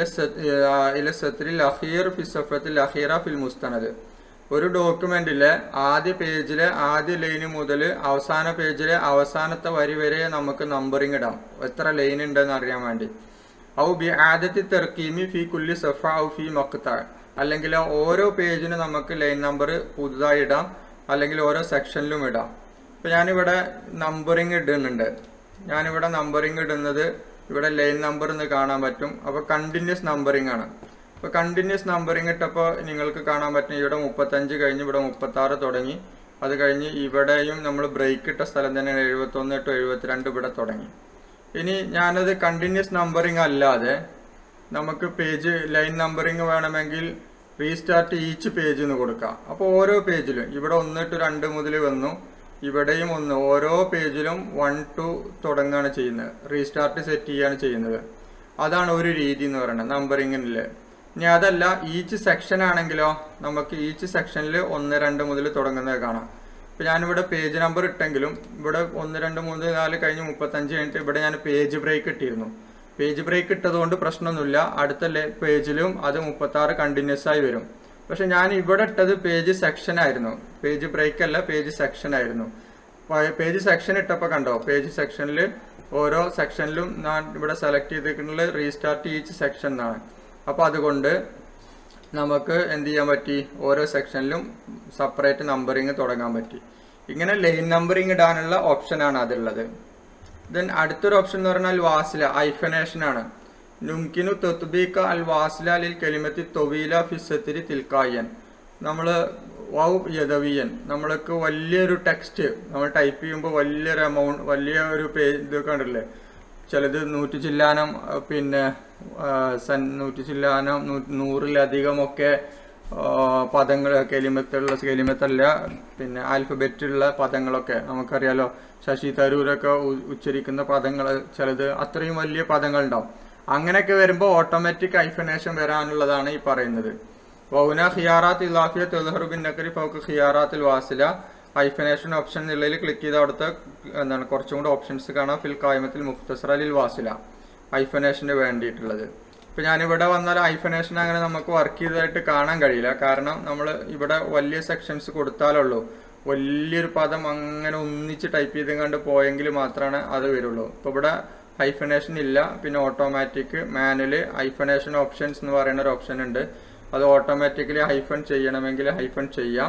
ഇല സത്രിൽ അഖീർ ഫിസഫത്തിൽ അഖീറ ഫിൽ മുസ്തനദ് ഒരു ഡോക്യുമെന്റിലെ ആദ്യ പേജിലെ ആദ്യ ലൈന് മുതൽ അവസാന പേജിലെ അവസാനത്തെ വരി വരെ നമുക്ക് നമ്പറിംഗ് ഇടാം എത്ര ലൈൻ ഉണ്ടെന്ന് അറിയാൻ വേണ്ടി ഔ ബി ആദ്യത്തെ തെർക്കീമി ഫി കുല്ലി സഫ ഔ ഫി മക്ത അല്ലെങ്കിൽ ഓരോ പേജിനും നമുക്ക് ലൈൻ നമ്പർ പുതുതായി ഇടാം അല്ലെങ്കിൽ ഓരോ സെക്ഷനിലും ഇടാം ഇപ്പം ഞാനിവിടെ നമ്പറിങ് ഇടുന്നുണ്ട് ഞാനിവിടെ നമ്പറിങ് ഇടുന്നത് ഇവിടെ ലൈൻ നമ്പർ എന്ന് കാണാൻ പറ്റും അപ്പോൾ കണ്ടിന്യൂസ് നമ്പറിങ് ആണ് അപ്പോൾ കണ്ടിന്യൂസ് നമ്പറിങ് ഇട്ടപ്പോൾ നിങ്ങൾക്ക് കാണാൻ പറ്റും ഇവിടെ മുപ്പത്തഞ്ച് കഴിഞ്ഞ് ഇവിടെ മുപ്പത്താറ് തുടങ്ങി അത് കഴിഞ്ഞ് ഇവിടെയും നമ്മൾ ബ്രേക്ക് ഇട്ട സ്ഥലം തന്നെ എഴുപത്തൊന്ന് ടു എഴുപത്തിരണ്ട് ഇവിടെ തുടങ്ങി ഇനി ഞാനത് കണ്ടിന്യൂസ് നമ്പറിങ് അല്ലാതെ നമുക്ക് പേജ് ലൈൻ നമ്പറിങ് വേണമെങ്കിൽ റീസ്റ്റാർട്ട് ഈച്ച് പേജ് എന്ന് കൊടുക്കാം അപ്പോൾ ഓരോ പേജിലും ഇവിടെ ഒന്ന് ടു രണ്ട് മുതൽ വന്നു ഇവിടെയും ഒന്ന് ഓരോ പേജിലും വൺ ടു തുടങ്ങുകയാണ് ചെയ്യുന്നത് റീസ്റ്റാർട്ട് സെറ്റ് ചെയ്യുകയാണ് ചെയ്യുന്നത് അതാണ് ഒരു രീതി എന്ന് പറയുന്നത് നമ്പറിങ്ങിൽ ഇനി അതല്ല ഈച്ച് സെക്ഷൻ ആണെങ്കിലോ നമുക്ക് ഈച്ച് സെക്ഷനിൽ ഒന്ന് രണ്ട് മുതൽ തുടങ്ങുന്നത് കാണാം ഇപ്പം ഞാനിവിടെ പേജ് നമ്പർ ഇട്ടെങ്കിലും ഇവിടെ ഒന്ന് രണ്ട് മൂന്ന് നാല് കഴിഞ്ഞ് മുപ്പത്തഞ്ച് കഴിഞ്ഞിട്ട് ഇവിടെ ഞാൻ പേജ് ബ്രേക്ക് ഇട്ടിരുന്നു പേജ് ബ്രേക്ക് ഇട്ടതുകൊണ്ട് പ്രശ്നമൊന്നുമില്ല അടുത്ത പേജിലും അത് മുപ്പത്താറ് കണ്ടിന്യൂസ് ആയി വരും പക്ഷെ ഞാൻ ഇവിടെ ഇട്ടത് പേജ് സെക്ഷൻ ആയിരുന്നു പേജ് ബ്രേക്ക് അല്ല പേജ് സെക്ഷൻ ആയിരുന്നു പേജ് സെക്ഷൻ ഇട്ടപ്പോൾ കണ്ടോ പേജ് സെക്ഷനിൽ ഓരോ സെക്ഷനിലും ഞാൻ ഇവിടെ സെലക്ട് ചെയ്തിട്ടുള്ളത് റീസ്റ്റാർട്ട് ഈച്ച് സെക്ഷൻ എന്നാണ് അപ്പോൾ അതുകൊണ്ട് നമുക്ക് എന്ത് ചെയ്യാൻ പറ്റി ഓരോ സെക്ഷനിലും സെപ്പറേറ്റ് നമ്പറിങ് തുടങ്ങാൻ പറ്റി ഇങ്ങനെ ലൈൻ നമ്പറിങ് ഇടാനുള്ള ഓപ്ഷനാണ് അതുള്ളത് ദെൻ അടുത്തൊരു ഓപ്ഷൻ എന്ന് പറഞ്ഞാൽ വാസില ഐഫനേഷൻ ആണ് നുംകിനു തൊത്തുബീക്ക അൽ വാസില ലിൽ കെലിമത്തി തൊവീല ഫിസത്തിരി തിൽക്കായൻ നമ്മൾ വൗ യദവിയൻ നമ്മൾക്ക് വലിയൊരു ടെക്സ്റ്റ് നമ്മൾ ടൈപ്പ് ചെയ്യുമ്പോൾ വലിയൊരു എമൗണ്ട് വലിയ ഒരു പേജ് ഇത് കണ്ടില്ലേ ചിലത് നൂറ്റി ചില്ലാനം പിന്നെ സൻ നൂറ്റി ചില്ലാനം നൂറിലധികമൊക്കെ പദങ്ങൾ കെലിമത്തുള്ള കെലിമത്തല്ല പിന്നെ ആൽഫബറ്റുള്ള പദങ്ങളൊക്കെ നമുക്കറിയാലോ ശശി തരൂരൊക്കെ ഉച്ചരിക്കുന്ന പദങ്ങൾ ചിലത് അത്രയും വലിയ പദങ്ങൾ ഉണ്ടാവും അങ്ങനെയൊക്കെ വരുമ്പോൾ ഓട്ടോമാറ്റിക് ഐഫനേഷൻ വരാനുള്ളതാണ് ഈ പറയുന്നത് വൗന ഖിയാറാത്ത് ഇലാഫിയ തെൽഹറുബിൻ നക്കരി ഫൗക്ക് ഖിയാറാത്തിൽ വാസില ഐഫനേഷൻ ഓപ്ഷൻ എന്നുള്ളതിൽ ക്ലിക്ക് ചെയ്ത അവിടുത്തെ എന്താണ് കുറച്ചും കൂടെ ഓപ്ഷൻസ് കാണാം ഫിൽ കായ്മത്തിൽ മുഖ്തസർ അലിൽ വാസില ഐഫനേഷന് വേണ്ടിയിട്ടുള്ളത് ഇപ്പം ഞാനിവിടെ വന്നാൽ ഐഫനേഷൻ അങ്ങനെ നമുക്ക് വർക്ക് ചെയ്തതായിട്ട് കാണാൻ കഴിയില്ല കാരണം നമ്മൾ ഇവിടെ വലിയ സെക്ഷൻസ് കൊടുത്താലുള്ളൂ വലിയൊരു പദം അങ്ങനെ ഒന്നിച്ച് ടൈപ്പ് ചെയ്ത് കണ്ട് പോയെങ്കിൽ മാത്രമാണ് അത് വരുള്ളൂ ഇപ്പോൾ ഇവിടെ ഹൈഫനേഷൻ ഇല്ല പിന്നെ ഓട്ടോമാറ്റിക് മാനുവൽ ഹൈഫനേഷൻ ഓപ്ഷൻസ് എന്ന് പറയുന്ന ഒരു ഓപ്ഷൻ ഉണ്ട് അത് ഓട്ടോമാറ്റിക്കലി ഹൈഫൺ ചെയ്യണമെങ്കിൽ ഹൈഫൺ ചെയ്യാം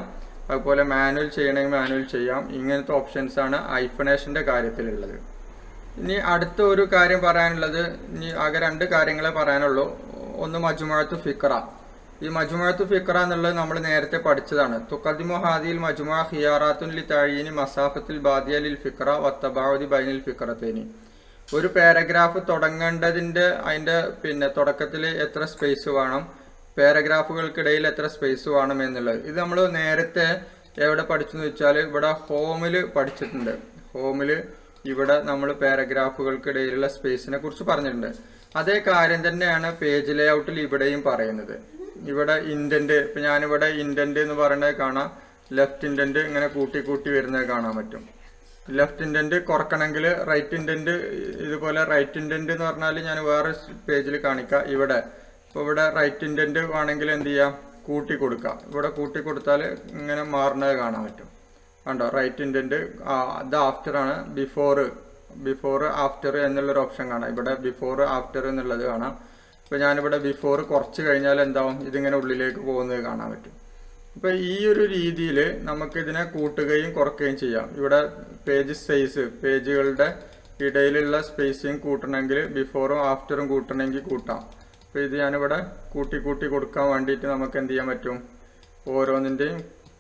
അതുപോലെ മാനുവൽ ചെയ്യണമെങ്കിൽ മാനുവൽ ചെയ്യാം ഇങ്ങനത്തെ ഓപ്ഷൻസ് ആണ് ഐഫണേഷൻ്റെ കാര്യത്തിലുള്ളത് ഇനി അടുത്ത ഒരു കാര്യം പറയാനുള്ളത് ഇനി ആകെ രണ്ട് കാര്യങ്ങളെ പറയാനുള്ളൂ ഒന്ന് മജുമുഅത്ത് ഫിക്ര ഈ മജുമുഅത്ത് ഫിക്ര എന്നുള്ളത് നമ്മൾ നേരത്തെ പഠിച്ചതാണ് തുക്കദിമു ഹാദിയിൽ മജുമുഅ ഖിയാറാത്തുൻ ലി തഴീനി മസാഫത്തിൽ ബാദിയ ലിൽ ഫിക്ര വത്തബാവതി ബൈനിൽ ഫിക്രത്തേനി ഒരു പാരഗ്രാഫ് തുടങ്ങേണ്ടതിൻ്റെ അതിൻ്റെ പിന്നെ തുടക്കത്തിൽ എത്ര സ്പേസ് വേണം പാരഗ്രാഫുകൾക്കിടയിൽ എത്ര സ്പേസ് വേണം എന്നുള്ളത് ഇത് നമ്മൾ നേരത്തെ എവിടെ പഠിച്ചെന്ന് വെച്ചാൽ ഇവിടെ ഹോമിൽ പഠിച്ചിട്ടുണ്ട് ഹോമിൽ ഇവിടെ നമ്മൾ പാരഗ്രാഫുകൾക്കിടയിലുള്ള സ്പേസിനെ കുറിച്ച് പറഞ്ഞിട്ടുണ്ട് അതേ കാര്യം തന്നെയാണ് പേജ് ലേഔട്ടിൽ ഇവിടെയും പറയുന്നത് ഇവിടെ ഇൻഡന്റ് ഇപ്പം ഞാനിവിടെ ഇൻഡന്റ് എന്ന് പറയുന്നത് കാണാം ലെഫ്റ്റ് ഇൻഡന്റ് ഇങ്ങനെ കൂട്ടി കൂട്ടി വരുന്നത് കാണാൻ പറ്റും ലെഫ്റ്റ് ഇൻഡന്റ് കുറക്കണമെങ്കിൽ റൈറ്റ് ഇൻഡന്റ് ഇതുപോലെ റൈറ്റ് ഇൻഡന്റ് എന്ന് പറഞ്ഞാൽ ഞാൻ വേറെ പേജിൽ കാണിക്കാം ഇവിടെ ഇപ്പോൾ ഇവിടെ റൈറ്റ് ഇൻഡന്റ് വേണമെങ്കിൽ എന്ത് ചെയ്യാം കൂട്ടി കൊടുക്കാം ഇവിടെ കൂട്ടി കൊടുത്താൽ ഇങ്ങനെ മാറുന്നത് കാണാൻ പറ്റും കണ്ടോ റൈറ്റ് ഇൻഡന്റ് അത് ആഫ്റ്റർ ആണ് ബിഫോർ ബിഫോർ ആഫ്റ്റർ എന്നുള്ളൊരു ഓപ്ഷൻ കാണാം ഇവിടെ ബിഫോർ ആഫ്റ്റർ എന്നുള്ളത് കാണാം ഇപ്പോൾ ഞാനിവിടെ ബിഫോർ കുറച്ച് കഴിഞ്ഞാൽ എന്താവും ഇതിങ്ങനെ ഉള്ളിലേക്ക് പോകുന്നത് കാണാൻ പറ്റും അപ്പോൾ ഈ ഒരു രീതിയിൽ നമുക്ക് ഇതിനെ കൂട്ടുകയും കുറയ്ക്കുകയും ചെയ്യാം ഇവിടെ പേജ് സൈസ് പേജുകളുടെ ഇടയിലുള്ള സ്പേസിങ് കൂട്ടണമെങ്കിൽ ബിഫോറും ആഫ്റ്ററും കൂട്ടണമെങ്കിൽ കൂട്ടാം അപ്പോൾ ഇത് ഞാനിവിടെ കൂട്ടി കൂട്ടി കൊടുക്കാൻ വേണ്ടിയിട്ട് നമുക്ക് എന്ത് ചെയ്യാൻ പറ്റും ഓരോന്നിൻ്റെയും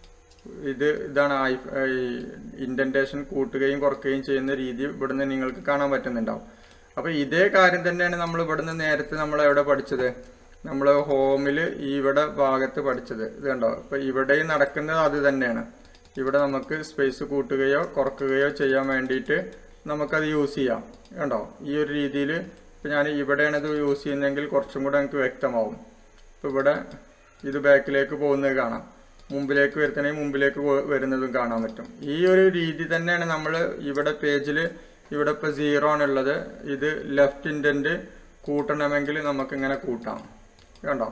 ഇത് ഇതാണ് ഈ ഇൻഡൻറ്റേഷൻ കൂട്ടുകയും കുറയ്ക്കുകയും ചെയ്യുന്ന രീതി ഇവിടുന്ന് നിങ്ങൾക്ക് കാണാൻ പറ്റുന്നുണ്ടാവും അപ്പോൾ ഇതേ കാര്യം തന്നെയാണ് നമ്മൾ ഇവിടുന്ന് നേരത്തെ നമ്മൾ എവിടെ പഠിച്ചത് നമ്മൾ ഹോമിൽ ഇവിടെ ഭാഗത്ത് പഠിച്ചത് ഇത് കണ്ടോ ഇപ്പം ഇവിടെയും നടക്കുന്നത് അത് തന്നെയാണ് ഇവിടെ നമുക്ക് സ്പേസ് കൂട്ടുകയോ കുറക്കുകയോ ചെയ്യാൻ വേണ്ടിയിട്ട് നമുക്കത് യൂസ് ചെയ്യാം കണ്ടോ ഈ ഒരു രീതിയിൽ ഇപ്പം ഞാൻ ഇവിടെയാണ് ഇത് യൂസ് ചെയ്യുന്നതെങ്കിൽ കുറച്ചും കൂടെ എനിക്ക് വ്യക്തമാവും ഇപ്പം ഇവിടെ ഇത് ബാക്കിലേക്ക് പോകുന്നത് കാണാം മുമ്പിലേക്ക് വരുത്തണമെങ്കിൽ മുമ്പിലേക്ക് വരുന്നതും കാണാൻ പറ്റും ഈ ഒരു രീതി തന്നെയാണ് നമ്മൾ ഇവിടെ പേജിൽ ഇവിടെ ഇപ്പോൾ സീറോ ആണുള്ളത് ഇത് ലെഫ്റ്റ് ഇൻഡൻറ്റ് കൂട്ടണമെങ്കിൽ നമുക്കിങ്ങനെ കൂട്ടാം കണ്ടോ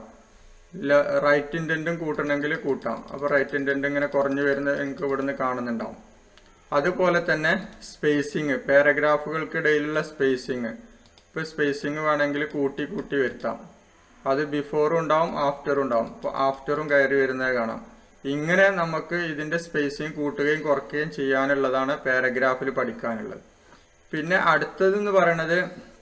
റൈറ്റ് ഇൻഡൻറ്റും കൂട്ടണമെങ്കിൽ കൂട്ടാം അപ്പോൾ റൈറ്റ് ഇൻഡൻറ്റ് ഇങ്ങനെ കുറഞ്ഞു വരുന്നത് എനിക്ക് ഇവിടുന്ന് കാണുന്നുണ്ടാവും അതുപോലെ തന്നെ സ്പേസിങ് പാരഗ്രാഫുകൾക്കിടയിലുള്ള സ്പേസിങ് ഇപ്പോൾ സ്പേസിങ് വേണമെങ്കിൽ കൂട്ടി കൂട്ടി വരുത്താം അത് ബിഫോറും ഉണ്ടാവും ആഫ്റ്ററും ഉണ്ടാവും അപ്പോൾ ആഫ്റ്ററും കയറി വരുന്നത് കാണാം ഇങ്ങനെ നമുക്ക് ഇതിൻ്റെ സ്പേസിങ് കൂട്ടുകയും കുറയ്ക്കുകയും ചെയ്യാനുള്ളതാണ് പാരഗ്രാഫിൽ പഠിക്കാനുള്ളത് പിന്നെ അടുത്തതെന്ന് പറയണത്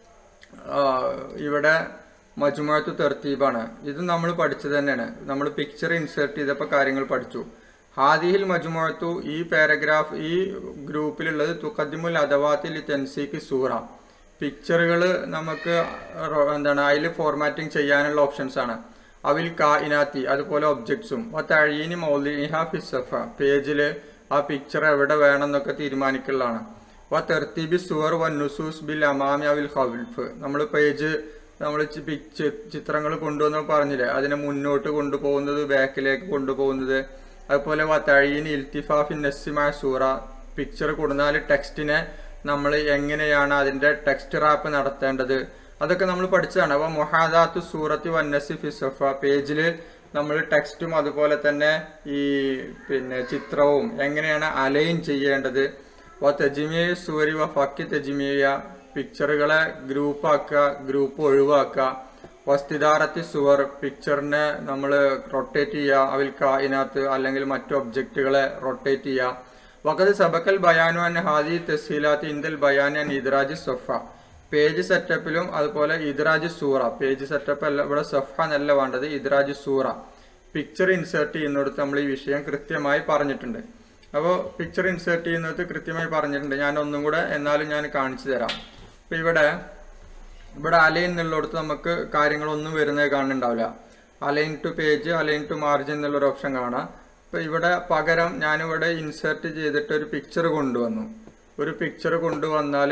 ഇവിടെ മജുമാത്ത് തെർത്തീബാണ് ഇത് നമ്മൾ പഠിച്ചത് തന്നെയാണ് നമ്മൾ പിക്ചർ ഇൻസേർട്ട് ചെയ്തപ്പോൾ കാര്യങ്ങൾ പഠിച്ചു ഹാദിഹിൽ മജുമുഅത്തു ഈ പാരഗ്രാഫ് ഈ ഗ്രൂപ്പിലുള്ളത് തുക്കദ്ദിമുൽ അദവാത്തിൽ തെൻസീക്ക് സൂറ പിക്ചറുകൾ നമുക്ക് എന്താണ് അതിൽ ഫോർമാറ്റിംഗ് ചെയ്യാനുള്ള ഓപ്ഷൻസ് ആണ് അവിൽ കായിനാത്തി അതുപോലെ ഒബ്ജക്ട്സും തഴീനി മൗലിഹ ഫിസഫ പേജിൽ ആ പിക്ചർ എവിടെ വേണം എന്നൊക്കെ തീരുമാനിക്കലാണ് വ തെർത്തിബി സുവർ വ നുസൂസ് ബിൽ അമാമി അവിൽ ഹവിൽഫ് നമ്മൾ പേജ് നമ്മൾ ചിത്രങ്ങൾ കൊണ്ടുവന്ന് പറഞ്ഞില്ലേ അതിനെ മുന്നോട്ട് കൊണ്ടുപോകുന്നത് ബാക്കിലേക്ക് കൊണ്ടുപോകുന്നത് അതുപോലെ വ തഴീനി ഇൽത്തിഫാഫിൻ നസ്സിമായ സൂറ പിക്ചർ കൊടുന്നാൽ ടെക്സ്റ്റിനെ നമ്മൾ എങ്ങനെയാണ് അതിൻ്റെ ടെക്സ്റ്റ് റാപ്പ് നടത്തേണ്ടത് അതൊക്കെ നമ്മൾ പഠിച്ചതാണ് അപ്പോൾ മൊഹാദാത്തു സൂറത്തി വന്നസി ഫിസഫ പേജിൽ നമ്മൾ ടെക്സ്റ്റും അതുപോലെ തന്നെ ഈ പിന്നെ ചിത്രവും എങ്ങനെയാണ് അലൈൻ ചെയ്യേണ്ടത് വ തെജിമിയ സൂരി വ ഫക്കി തെജിമിയ പിക്ചറുകളെ ഗ്രൂപ്പാക്കുക ഗ്രൂപ്പ് ഒഴിവാക്കുക വസ്തിദാറത്തി സുവർ പിക്ചറിനെ നമ്മൾ റൊട്ടേറ്റ് ചെയ്യുക അവൽ കായിനകത്ത് അല്ലെങ്കിൽ മറ്റു ഒബ്ജക്റ്റുകളെ റൊട്ടേറ്റ് ചെയ്യുക വഖത് സബക്കൽ ബയാനു അൻ ഹാദി തസീലാത്ത് ഇന്ദൽ ബയാൻ അൻ ഇദ്രാജ് സൊഫ പേജ് സെറ്റപ്പിലും അതുപോലെ ഇദ്രാജ് സൂറ പേജ് സെറ്റപ്പ് അല്ല ഇവിടെ സഫ എന്നല്ല വേണ്ടത് ഇദ്രാജ് സൂറ പിക്ചർ ഇൻസേർട്ട് ചെയ്യുന്നിടത്ത് നമ്മൾ ഈ വിഷയം കൃത്യമായി പറഞ്ഞിട്ടുണ്ട് അപ്പോൾ പിക്ചർ ഇൻസേർട്ട് ചെയ്യുന്നത് കൃത്യമായി പറഞ്ഞിട്ടുണ്ട് ഞാൻ ഒന്നും കൂടെ എന്നാലും ഞാൻ കാണിച്ചു തരാം അപ്പോൾ ഇവിടെ ഇവിടെ അലൈൻ എന്നുള്ളിടത്ത് നമുക്ക് കാര്യങ്ങളൊന്നും വരുന്നത് കാണുന്നുണ്ടാവില്ല align to page align to margin എന്നുള്ളൊരു ഓപ്ഷൻ കാണാം അപ്പോൾ ഇവിടെ പകരം ഞാനിവിടെ ഇൻസേർട്ട് ചെയ്തിട്ട് ഒരു പിക്ചർ കൊണ്ടുവന്നു ഒരു പിക്ചർ കൊണ്ടുവന്നാൽ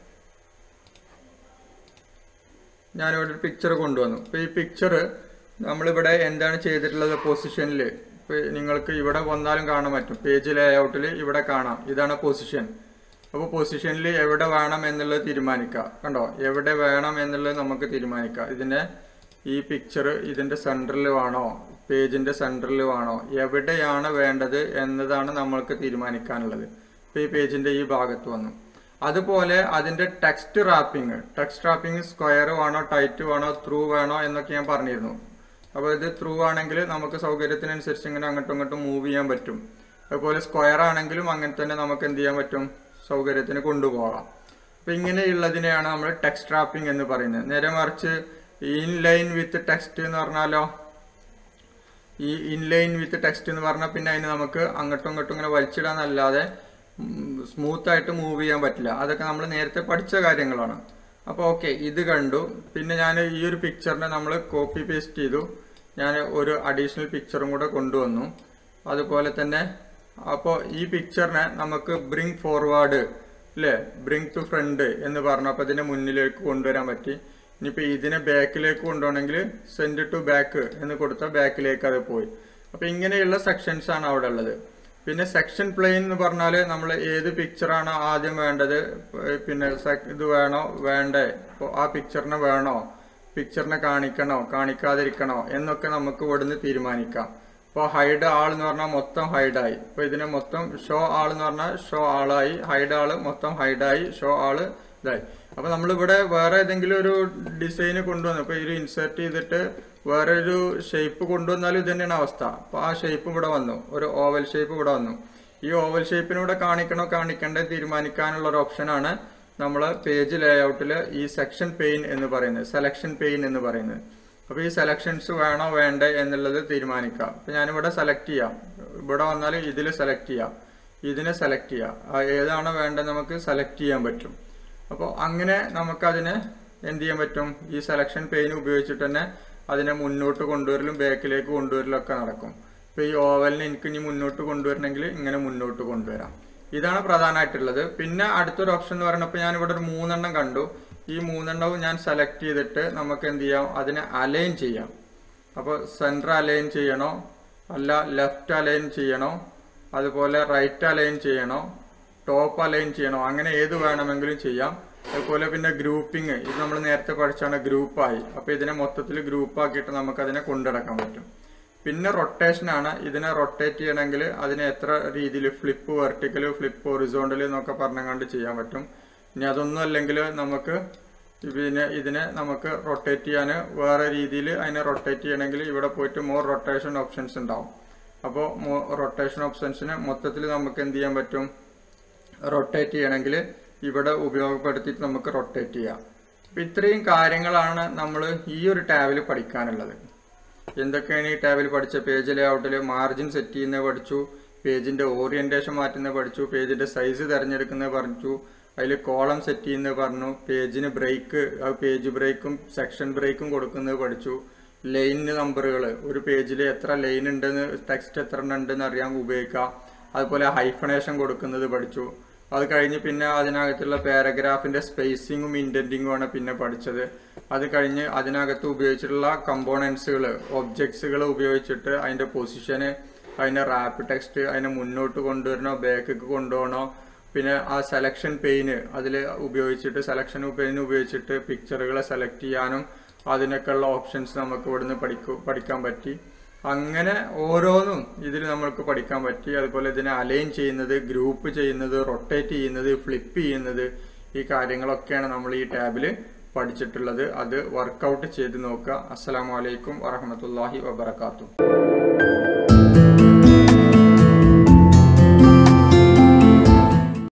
ഞാനിവിടെ ഒരു പിക്ചർ കൊണ്ടുവന്നു അപ്പോൾ ഈ പിക്ചർ നമ്മളിവിടെ എന്താണ് ചെയ്തിട്ടുള്ളത് പൊസിഷനിൽ ഇപ്പോൾ നിങ്ങൾക്ക് ഇവിടെ വന്നാലും കാണാൻ പറ്റും പേജ് ലേഔട്ടിൽ ഇവിടെ കാണാം ഇതാണ് പൊസിഷൻ അപ്പോൾ പൊസിഷനിൽ എവിടെ വേണം എന്നുള്ളത് തീരുമാനിക്കുക കണ്ടോ എവിടെ വേണം എന്നുള്ളത് നമുക്ക് തീരുമാനിക്കാം ഇതിൻ്റെ ഈ പിക്ചർ ഇതിൻ്റെ സെൻറ്ററിൽ വേണോ പേജിൻ്റെ സെൻറ്ററിൽ വേണോ എവിടെയാണ് വേണ്ടത് എന്നതാണ് നമ്മൾക്ക് തീരുമാനിക്കാനുള്ളത് ഇപ്പോൾ ഈ പേജിൻ്റെ ഈ ഭാഗത്ത് വന്നു അതുപോലെ അതിൻ്റെ text wrapping text wrapping square വേണോ ടൈറ്റ് വേണോ ത്രൂ വേണോ എന്നൊക്കെ ഞാൻ പറഞ്ഞിരുന്നു അപ്പോൾ ഇത് ത്രൂ ആണെങ്കിൽ നമുക്ക് സൗകര്യത്തിനനുസരിച്ച് ഇങ്ങനെ അങ്ങോട്ടും ഇങ്ങോട്ടും മൂവ് ചെയ്യാൻ പറ്റും അതുപോലെ സ്ക്വയർ ആണെങ്കിലും അങ്ങനെ തന്നെ നമുക്ക് എന്ത് ചെയ്യാൻ പറ്റും സൗകര്യത്തിന് കൊണ്ടുപോകാം അപ്പൊ ഇങ്ങനെയുള്ളതിനെയാണ് നമ്മൾ ടെക്സ്റ്റ് റാപ്പിംഗ് എന്ന് പറയുന്നത് നേരെ മറിച്ച് ഇൻലൈൻ വിത്ത് ടെക്സ്റ്റ് എന്ന് പറഞ്ഞാലോ ഈ ഇൻലൈൻ വിത്ത് ടെക്സ്റ്റ് എന്ന് പറഞ്ഞാൽ പിന്നെ അതിന് നമുക്ക് അങ്ങോട്ടും ഇങ്ങോട്ടും ഇങ്ങനെ വലിച്ചിടാന്നല്ലാതെ സ്മൂത്ത് ആയിട്ട് മൂവ് ചെയ്യാൻ പറ്റില്ല അതൊക്കെ നമ്മൾ നേരത്തെ പഠിച്ച കാര്യങ്ങളാണ് അപ്പോൾ ഓക്കെ ഇത് കണ്ടു പിന്നെ ഞാൻ ഈ ഒരു പിക്ചറിനെ നമ്മൾ കോപ്പി പേസ്റ്റ് ചെയ്തു ഞാൻ ഒരു അഡീഷണൽ പിക്ചറും കൂടെ കൊണ്ടുവന്നു അതുപോലെ തന്നെ അപ്പോൾ ഈ പിക്ചറിനെ നമുക്ക് ബ്രിങ് ഫോർവേഡ് അല്ലേ ബ്രിങ് ടു ഫ്രണ്ട് എന്ന് പറഞ്ഞപ്പോൾ ഇതിനെ മുന്നിലേക്ക് കൊണ്ടുവരാൻ പറ്റി ഇനിയിപ്പോൾ ഇതിനെ ബാക്കിലേക്ക് കൊണ്ടുപോകണമെങ്കിൽ സെൻഡ് ടു ബാക്ക് എന്ന് കൊടുത്താൽ ബാക്കിലേക്ക് അത് പോയി അപ്പോൾ ഇങ്ങനെയുള്ള സെക്ഷൻസ് ആണ് അവിടെ ഉള്ളത് പിന്നെ സെക്ഷൻ പ്ലെയിൻ എന്ന് പറഞ്ഞാൽ നമ്മൾ ഏത് പിക്ചറാണ് ആദ്യം വേണ്ടത് പിന്നെ sec- ഇത് വേണോ വേണ്ടേ അപ്പോൾ ആ പിക്ചറിനെ വേണോ പിക്ചറിനെ കാണിക്കണോ കാണിക്കാതിരിക്കണോ എന്നൊക്കെ നമുക്ക് ഇവിടുന്ന് തീരുമാനിക്കാം ഇപ്പോൾ ഹൈഡ് ആൾ എന്ന് പറഞ്ഞാൽ മൊത്തം ഹൈഡായി ഇപ്പോൾ ഇതിനെ മൊത്തം ഷോ ആൾ എന്ന് പറഞ്ഞാൽ ഷോ ആളായി ഹൈഡ് ആള് മൊത്തം ഹൈഡായി ഷോ ആള് ഇതായി അപ്പോൾ നമ്മളിവിടെ വേറെ ഏതെങ്കിലും ഒരു ഡിസൈൻ കൊണ്ടുവന്നു ഇപ്പോൾ ഇത് ഇൻസേർട്ട് ചെയ്തിട്ട് വേറെ ഒരു ഷേപ്പ് കൊണ്ടുവന്നാലും ഇത് തന്നെയാണ് അവസ്ഥ അപ്പോൾ ആ ഷേപ്പ് ഇവിടെ വന്നു ഒരു ഓവൽ ഷേപ്പ് ഇവിടെ വന്നു ഈ ഓവൽ ഷേപ്പിന് ഇവിടെ കാണിക്കണോ കാണിക്കണ്ടേ തീരുമാനിക്കാനുള്ള ഒരു ഓപ്ഷനാണ് നമ്മൾ പേജ് ലേഔട്ടിൽ ഈ സെക്ഷൻ പെയിൻ എന്ന് പറയുന്നത് സെലക്ഷൻ പെയിൻ എന്ന് പറയുന്നത് അപ്പോൾ ഈ സെലക്ഷൻസ് വേണോ വേണ്ടേ എന്നുള്ളത് തീരുമാനിക്കാം അപ്പോൾ ഞാനിവിടെ സെലക്ട് ചെയ്യാം ഇവിടെ വന്നാൽ ഇതിൽ സെലക്ട് ചെയ്യാം ഇതിനെ സെലക്ട് ചെയ്യാം ആ ഏതാണോ വേണ്ടത് നമുക്ക് സെലക്ട് ചെയ്യാൻ പറ്റും അപ്പോൾ അങ്ങനെ നമുക്കതിനെ എന്ത് ചെയ്യാൻ പറ്റും ഈ സെലക്ഷൻ പെയിൻ ഉപയോഗിച്ചിട്ട് തന്നെ അതിനെ മുന്നോട്ട് കൊണ്ടുവരലും ബാക്കിലേക്ക് കൊണ്ടുവരലും ഒക്കെ നടക്കും ഇപ്പോൾ ഈ ഓവലിനെ എനിക്ക് ഇനി മുന്നോട്ട് കൊണ്ടുവരണമെങ്കിൽ ഇങ്ങനെ മുന്നോട്ട് കൊണ്ടുവരാം ഇതാണ് പ്രധാനമായിട്ടുള്ളത് പിന്നെ അടുത്തൊരു ഓപ്ഷൻ എന്ന് പറയുന്നത് ഞാനിവിടെ ഒരു മൂന്നെണ്ണം കണ്ടു ഈ മൂന്നെണ്ണവും ഞാൻ സെലക്ട് ചെയ്തിട്ട് നമുക്ക് എന്ത് ചെയ്യാം അതിനെ അലൈൻ ചെയ്യാം അപ്പോൾ സെൻറ്റർ അലൈൻ ചെയ്യണോ അല്ല ലെഫ്റ്റ് അലൈൻ ചെയ്യണോ അതുപോലെ റൈറ്റ് അലൈൻ ചെയ്യണോ ടോപ്പ് അലൈൻ ചെയ്യണോ അങ്ങനെ ഏത് വേണമെങ്കിലും ചെയ്യാം അതുപോലെ പിന്നെ ഗ്രൂപ്പിംഗ് ഇത് നമ്മൾ നേരത്തെ പഠിച്ചാണ് ഗ്രൂപ്പായി അപ്പോൾ ഇതിനെ മൊത്തത്തിൽ ഗ്രൂപ്പാക്കിയിട്ട് നമുക്ക് അതിനെ കൊണ്ടുനടക്കാൻ പറ്റും പിന്നെ റൊട്ടേഷൻ ആണ് ഇതിനെ റൊട്ടേറ്റ് ചെയ്യണമെങ്കിൽ അതിനെ എത്ര രീതിയിൽ ഫ്ലിപ്പ് വെർട്ടിക്കൽ ഫ്ലിപ്പ് ഒറിസോണ്ടൽ എന്നൊക്കെ പറഞ്ഞുകൊണ്ട് ചെയ്യാൻ പറ്റും ഇനി അതൊന്നും അല്ലെങ്കിൽ നമുക്ക് പിന്നെ ഇതിനെ നമുക്ക് റൊട്ടേറ്റ് ചെയ്യാൻ വേറെ രീതിയിൽ അതിനെ റൊട്ടേറ്റ് ചെയ്യണമെങ്കിൽ ഇവിടെ പോയിട്ട് മോർ റൊട്ടേഷൻ ഓപ്ഷൻസ് ഉണ്ടാവും അപ്പോൾ റൊട്ടേഷൻ ഓപ്ഷൻസിന് മൊത്തത്തിൽ നമുക്ക് എന്ത് ചെയ്യാൻ പറ്റും റൊട്ടേറ്റ് ചെയ്യണമെങ്കിൽ ഇവിടെ ഉപയോഗപ്പെടുത്തിയിട്ട് നമുക്ക് റൊട്ടേറ്റ് ചെയ്യാം അപ്പം ഇത്രയും കാര്യങ്ങളാണ് നമ്മൾ ഈ ഒരു ടാബിൽ പഠിക്കാനുള്ളത് എന്തൊക്കെയാണ് ഈ ടാബിൽ പഠിച്ച പേജ് ലേഔട്ടിൽ മാർജിൻ സെറ്റ് ചെയ്യുന്നത് പഠിച്ചു പേജിന്റെ ഓറിയന്റേഷൻ മാറ്റുന്നത് പഠിച്ചു പേജിന്റെ സൈസ് തിരഞ്ഞെടുക്കുന്നത് പഠിച്ചു അതിൽ കോളം സെറ്റ് ചെയ്യുന്നത് പറഞ്ഞു പേജിന് ബ്രേക്ക് പേജ് ബ്രേക്കും സെക്ഷൻ ബ്രേക്കും കൊടുക്കുന്നത് പഠിച്ചു ലൈനിന് നമ്പറുകൾ ഒരു പേജിൽ എത്ര ലൈൻ ഉണ്ടെന്ന് ടെക്സ്റ്റ് എത്ര എണ്ണം ഉണ്ടെന്ന് അറിയാൻ ഉപയോഗിക്കാം അതുപോലെ ഹൈഫണേഷൻ കൊടുക്കുന്നത് പഠിച്ചു അത് കഴിഞ്ഞ് പിന്നെ അതിനകത്തുള്ള പാരഗ്രാഫിന്റെ സ്പേസിങ്ങും ഇൻഡന്റിങ്ങും ആണ് പിന്നെ പഠിച്ചത് അത് കഴിഞ്ഞ് അതിനകത്ത് ഉപയോഗിച്ചിട്ടുള്ള കമ്പോണൻസുകൾ ഒബ്ജക്ട്സുകൾ ഉപയോഗിച്ചിട്ട് അതിന്റെ പൊസിഷന് അതിന്റെ റാപ്പ് ടെക്സ്റ്റ് അതിനെ മുന്നോട്ട് കൊണ്ടുവരണോ ബാക്കിക്ക് കൊണ്ടുപോകണോ പിന്നെ ആ സെലക്ഷൻ പെയിന് അതിൽ ഉപയോഗിച്ചിട്ട് സെലക്ഷൻ പെയിൻ ഉപയോഗിച്ചിട്ട് പിക്ചറുകളെ സെലക്ട് ചെയ്യാനും അതിനൊക്കെയുള്ള ഓപ്ഷൻസ് നമുക്ക് ഇവിടുന്ന് പഠിക്കു പഠിക്കാൻ പറ്റി അങ്ങനെ ഓരോന്നും ഇതിൽ നമ്മൾക്ക് പഠിക്കാൻ പറ്റി അതുപോലെ ഇതിനെ അലൈൻ ചെയ്യുന്നത് ഗ്രൂപ്പ് ചെയ്യുന്നത് റൊട്ടേറ്റ് ചെയ്യുന്നത് ഫ്ലിപ്പ് ചെയ്യുന്നത് ഈ കാര്യങ്ങളൊക്കെയാണ് നമ്മൾ ഈ ടാബിൽ പഠിച്ചിട്ടുള്ളത് അത് വർക്കൗട്ട് ചെയ്ത് നോക്കുക അസ്സലാമു അലൈക്കും വറഹമത്തല്ലാഹി വബർക്കാത്തു